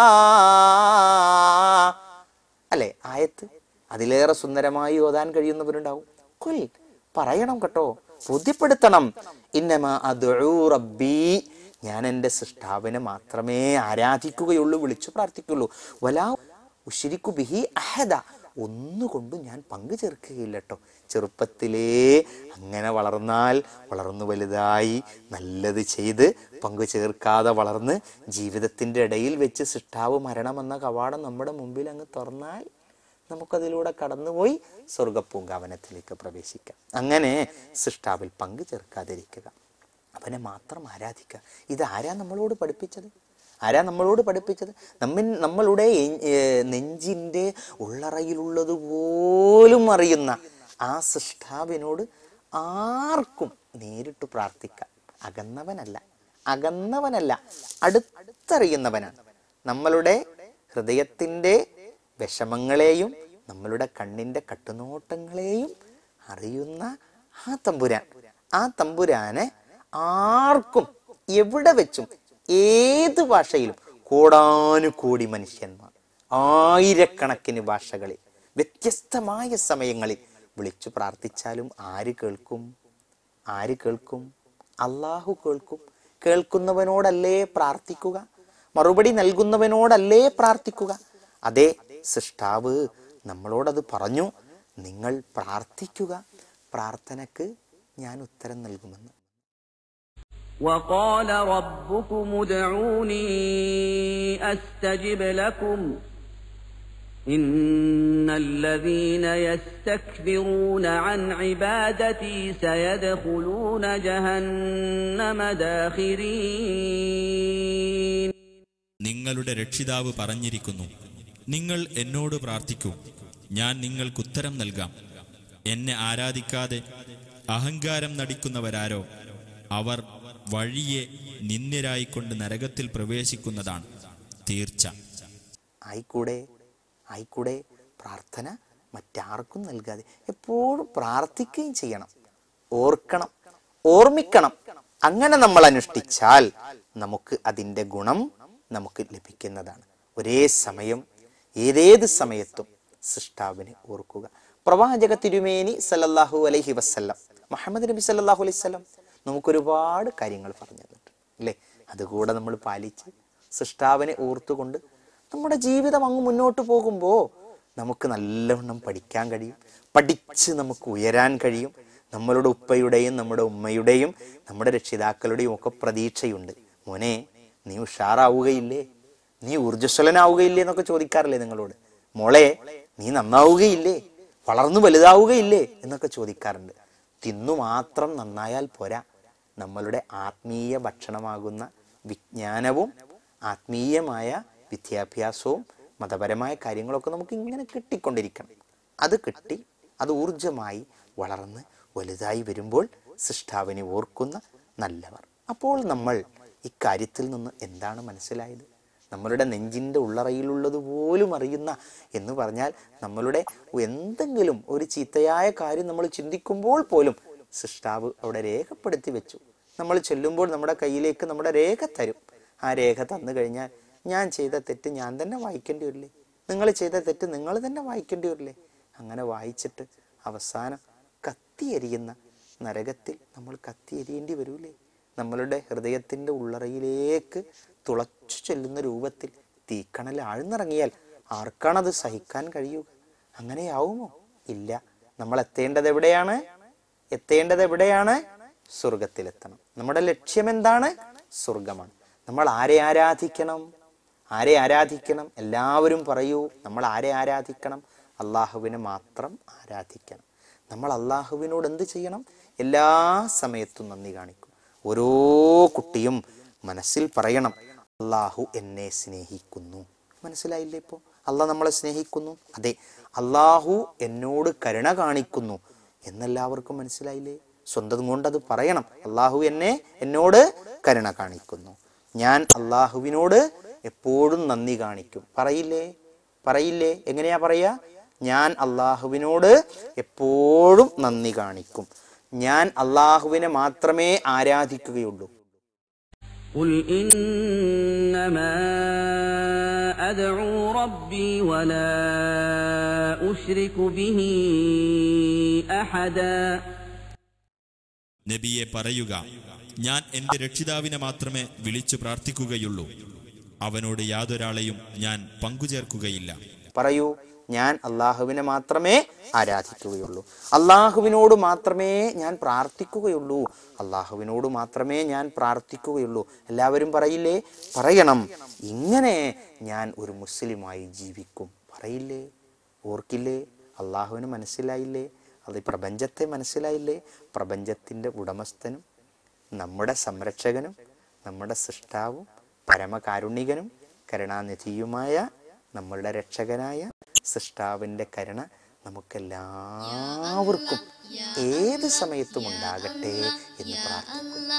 അല്ലെ ആയത്ത് അതിലേറെ സുന്ദരമായി ഓതാൻ കഴിയുന്നവരുണ്ടാവും കൊൽ പറയണം കേട്ടോ ബോധ്യപ്പെടുത്തണം ഇന്നമ അദ്ഉ റബ്ബി ഞാൻ എൻ്റെ സൃഷ്ടാവിനെ മാത്രമേ ആരാധിക്കുകയുള്ളൂ വിളിച്ചു പ്രാർത്ഥിക്കുള്ളൂ വലാ ഉഷിരിക്കു ബിഹി അഹദ ഒന്നുകൊണ്ടും ഞാൻ പങ്കു ചേർക്കുകയില്ല കേട്ടോ ചെറുപ്പത്തിലേ അങ്ങനെ വളർന്നാൽ വളർന്നു വലുതായി നല്ലത് ചെയ്ത് പങ്കു ചേർക്കാതെ വളർന്ന് ജീവിതത്തിൻ്റെ ഇടയിൽ വെച്ച് സൃഷ്ടാവ് മരണമെന്ന കവാടം നമ്മുടെ മുമ്പിൽ അങ്ങ് തുറന്നാൽ നമുക്കതിലൂടെ കടന്നുപോയി സ്വർഗപ്പൂങ്കാവനത്തിലേക്ക് പ്രവേശിക്കാം അങ്ങനെ സൃഷ്ടാവിൽ പങ്കു ചേർക്കാതിരിക്കുക അവനെ മാത്രം ആരാധിക്കുക ഇത് ആരാ നമ്മളോട് പഠിപ്പിച്ചത് ആരാ നമ്മളോട് പഠിപ്പിച്ചത് നമ്മിൻ നമ്മളുടെ എ- ഏ, നെഞ്ചിൻ്റെ ഉള്ളറയിലുള്ളത് പോലും അറിയുന്ന ആ സൃഷ്ടാവിനോട് ആർക്കും നേരിട്ട് പ്രാർത്ഥിക്കാം അകന്നവനല്ല അകന്നവനല്ല അടുത്തറിയുന്നവനാണ് നമ്മളുടെ ഹൃദയത്തിൻ്റെ വിഷമങ്ങളെയും നമ്മളുടെ കണ്ണിൻ്റെ കട്ടുനോട്ടങ്ങളെയും അറിയുന്ന ആ തമ്പുരാൻ ആ തമ്പുരാനെ ആർക്കും എവിടെ വെച്ചും ഏത് ഭാഷയിലും കോടാനുകോടി മനുഷ്യന്മാർ ആയിരക്കണക്കിന് ഭാഷകളിൽ വ്യത്യസ്തമായ സമയങ്ങളിൽ വിളിച്ചു പ്രാർത്ഥിച്ചാലും ആര് കേൾക്കും ആര് കേൾക്കും അള്ളാഹു കേൾക്കും കേൾക്കുന്നവനോടല്ലേ പ്രാർത്ഥിക്കുക മറുപടി നൽകുന്നവനോടല്ലേ പ്രാർത്ഥിക്കുക അതെ സൃഷ്ടാവ് നമ്മളോടത് പറഞ്ഞു നിങ്ങൾ പ്രാർത്ഥിക്കുക പ്രാർത്ഥനക്ക് ഞാൻ ഉത്തരം നൽകുമെന്ന് وقال ربكم ادعوني أستجب لكم إن الذين يستكبرون عن عبادتي سيدخلون جهنم داخرين നിങ്ങളുടെ രക്ഷിതാവ് പറഞ്ഞിരിക്കുന്നു നിങ്ങൾ എന്നോട് പ്രാർത്ഥിക്കൂ ഞാൻ നിങ്ങൾക്കുത്തരം നൽകാം എന്നെ ആരാധിക്കാതെ അഹങ്കാരം നടിക്കുന്നവരാരോ അവർ വഴിയെ നിന്ദ്യരായിക്കൊണ്ട് നരകത്തിൽ പ്രവേശിക്കുന്നതാണ് തീർച്ച ആയിക്കൂടെ ആയിക്കൂടെ പ്രാർത്ഥന മറ്റാർക്കും നൽകാതെ എപ്പോഴും പ്രാർത്ഥിക്കുകയും ചെയ്യണം ഓർക്കണം ഓർമ്മിക്കണം അങ്ങനെ നമ്മൾ അനുഷ്ഠിച്ചാൽ നമുക്ക് അതിൻ്റെ ഗുണം നമുക്ക് ലഭിക്കുന്നതാണ് ഒരേ സമയം ഏതേത് സമയത്തും സൃഷ്ടാവിനെ ഓർക്കുക പ്രവാചക തിരുമേനി സല്ലല്ലാഹു അലൈഹി വസല്ലം മുഹമ്മദ് നബി സല്ലല്ലാഹു അലൈഹി വസല്ലം നമുക്ക് ഒരുപാട് കാര്യങ്ങൾ പറഞ്ഞു തന്നിട്ടുണ്ട് അല്ലേ അതുകൂടെ നമ്മൾ പാലിച്ച് സൃഷ്ടാവിനെ ഓർത്തുകൊണ്ട് നമ്മുടെ ജീവിതം അങ്ങ് മുന്നോട്ട് പോകുമ്പോൾ നമുക്ക് നല്ലവണ്ണം പഠിക്കാൻ കഴിയും പഠിച്ച് നമുക്ക് ഉയരാൻ കഴിയും നമ്മളുടെ ഉപ്പയുടെയും നമ്മുടെ ഉമ്മയുടെയും നമ്മുടെ രക്ഷിതാക്കളുടെയും ഒക്കെ പ്രതീക്ഷയുണ്ട് മോനെ നീ ഉഷാറാവുകയില്ലേ നീ ഊർജ്ജസ്വലനാവുകയില്ലേ എന്നൊക്കെ ചോദിക്കാറില്ലേ നിങ്ങളോട് മോളെ നീ നന്നാവുകയില്ലേ വളർന്നു വലുതാവുകയില്ലേ എന്നൊക്കെ ചോദിക്കാറുണ്ട് തിന്നു മാത്രം നന്നായാൽ പോരാ നമ്മളുടെ ആത്മീയ ഭക്ഷണമാകുന്ന വിജ്ഞാനവും ആത്മീയമായ വിദ്യാഭ്യാസവും മതപരമായ കാര്യങ്ങളൊക്കെ നമുക്ക് ഇങ്ങനെ കിട്ടിക്കൊണ്ടിരിക്കണം അത് കിട്ടി അത് ഊർജമായി വളർന്ന് വലുതായി വരുമ്പോൾ സൃഷ്ടാവിനെ ഓർക്കുന്ന നല്ലവർ അപ്പോൾ നമ്മൾ ഇക്കാര്യത്തിൽ നിന്ന് എന്താണ് മനസ്സിലായത് നമ്മളുടെ നെഞ്ചിൻ്റെ ഉള്ളറയിലുള്ളത് പോലും അറിയുന്ന എന്ന് പറഞ്ഞാൽ നമ്മളുടെ എന്തെങ്കിലും ഒരു ചീത്തയായ കാര്യം നമ്മൾ ചിന്തിക്കുമ്പോൾ പോലും സൃഷ്ടാവ് അവിടെ രേഖപ്പെടുത്തി വെച്ചു നമ്മൾ ചെല്ലുമ്പോൾ നമ്മുടെ കയ്യിലേക്ക് നമ്മുടെ രേഖ തരും ആ രേഖ തന്നു കഴിഞ്ഞാൽ ഞാൻ ചെയ്ത തെറ്റ് ഞാൻ തന്നെ വായിക്കേണ്ടി വരില്ലേ നിങ്ങൾ ചെയ്ത തെറ്റ് നിങ്ങൾ തന്നെ വായിക്കേണ്ടി വരില്ലേ അങ്ങനെ വായിച്ചിട്ട് അവസാനം കത്തിയെരിയുന്ന നരകത്തിൽ നമ്മൾ കത്തിയെരിയേണ്ടി വരൂലേ നമ്മളുടെ ഹൃദയത്തിൻ്റെ ഉള്ളറയിലേക്ക് തുളച്ചു ചെല്ലുന്ന രൂപത്തിൽ തീക്കണൽ ആഴ്ന്നിറങ്ങിയാൽ ആർക്കാണത് സഹിക്കാൻ കഴിയുക അങ്ങനെയാവുമോ ഇല്ല നമ്മൾ എത്തേണ്ടത് എവിടെയാണ് എത്തേണ്ടത് എവിടെയാണ് സ്വർഗത്തിലെത്തണം നമ്മുടെ ലക്ഷ്യം എന്താണ് സ്വർഗമാണ് നമ്മൾ ആരെ ആരാധിക്കണം ആരെ ആരാധിക്കണം എല്ലാവരും പറയൂ നമ്മൾ ആരെ ആരാധിക്കണം അള്ളാഹുവിനെ മാത്രം ആരാധിക്കണം നമ്മൾ അള്ളാഹുവിനോട് എന്ത് ചെയ്യണം എല്ലാ സമയത്തും നന്ദി കാണിക്കും ഓരോ കുട്ടിയും മനസ്സിൽ പറയണം അള്ളാഹു എന്നെ സ്നേഹിക്കുന്നു മനസ്സിലായില്ലേ ഇപ്പോൾ അള്ളാഹ് നമ്മളെ സ്നേഹിക്കുന്നു അതെ അള്ളാഹു എന്നോട് കരുണ കാണിക്കുന്നു എന്നെല്ലാവർക്കും മനസ്സിലായില്ലേ സ്വന്തം കൊണ്ട് അത് പറയണം അള്ളാഹു എന്നെ എന്നോട് കരുണ കാണിക്കുന്നു ഞാൻ അള്ളാഹുവിനോട് എപ്പോഴും നന്ദി കാണിക്കും പറയില്ലേ പറയില്ലേ എങ്ങനെയാ പറയാ ഞാൻ അള്ളാഹുവിനോട് എപ്പോഴും നന്ദി കാണിക്കും ഞാൻ അള്ളാഹുവിനെ മാത്രമേ ആരാധിക്കുകയുള്ളൂ قل إنما أدعو ربي ولا أشرك به أحدا നബിയെ പറയുക ഞാൻ എൻ്റെ രക്ഷിതാവിനെ മാത്രമേ വിളിച്ചു പ്രാർത്ഥിക്കുകയുള്ളൂ അവനോട് യാതൊരാളെയും ഞാൻ പങ്കുചേർക്കുകയില്ല പറയൂ ഞാൻ അള്ളാഹുവിനെ മാത്രമേ ആരാധിക്കുകയുള്ളൂ അള്ളാഹുവിനോട് മാത്രമേ ഞാൻ പ്രാർത്ഥിക്കുകയുള്ളൂ അള്ളാഹുവിനോട് മാത്രമേ ഞാൻ പ്രാർത്ഥിക്കുകയുള്ളൂ എല്ലാവരും പറയില്ലേ പറയണം ഇങ്ങനെ ഞാൻ ഒരു മുസ്ലിമായി ജീവിക്കും പറയില്ലേ ഓർക്കില്ലേ അള്ളാഹുവിന് മനസ്സിലായില്ലേ അത് ഈ പ്രപഞ്ചത്തെ മനസ്സിലായില്ലേ പ്രപഞ്ചത്തിൻ്റെ ഉടമസ്ഥനും നമ്മുടെ സംരക്ഷകനും നമ്മുടെ സൃഷ്ടാവും പരമകാരുണികനും കരുണാനിധിയുമായ നമ്മളുടെ രക്ഷകനായ സൃഷ്ടാവിൻ്റെ കരുണ നമുക്കെല്ലാവർക്കും ഏത് സമയത്തും ഉണ്ടാകട്ടെ എന്ന് പ്രാർത്ഥിക്കുന്നു അല്ലാ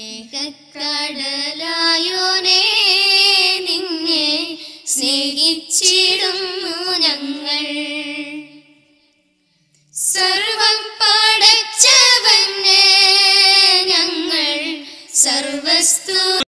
സ്നേഹക്കടലായോനേ നിന്നെ സ്നേഹിച്ചിടുന്നു ഞങ്ങൾ സർവം പടച്ചവന് ഞങ്ങൾ സർവസ്തു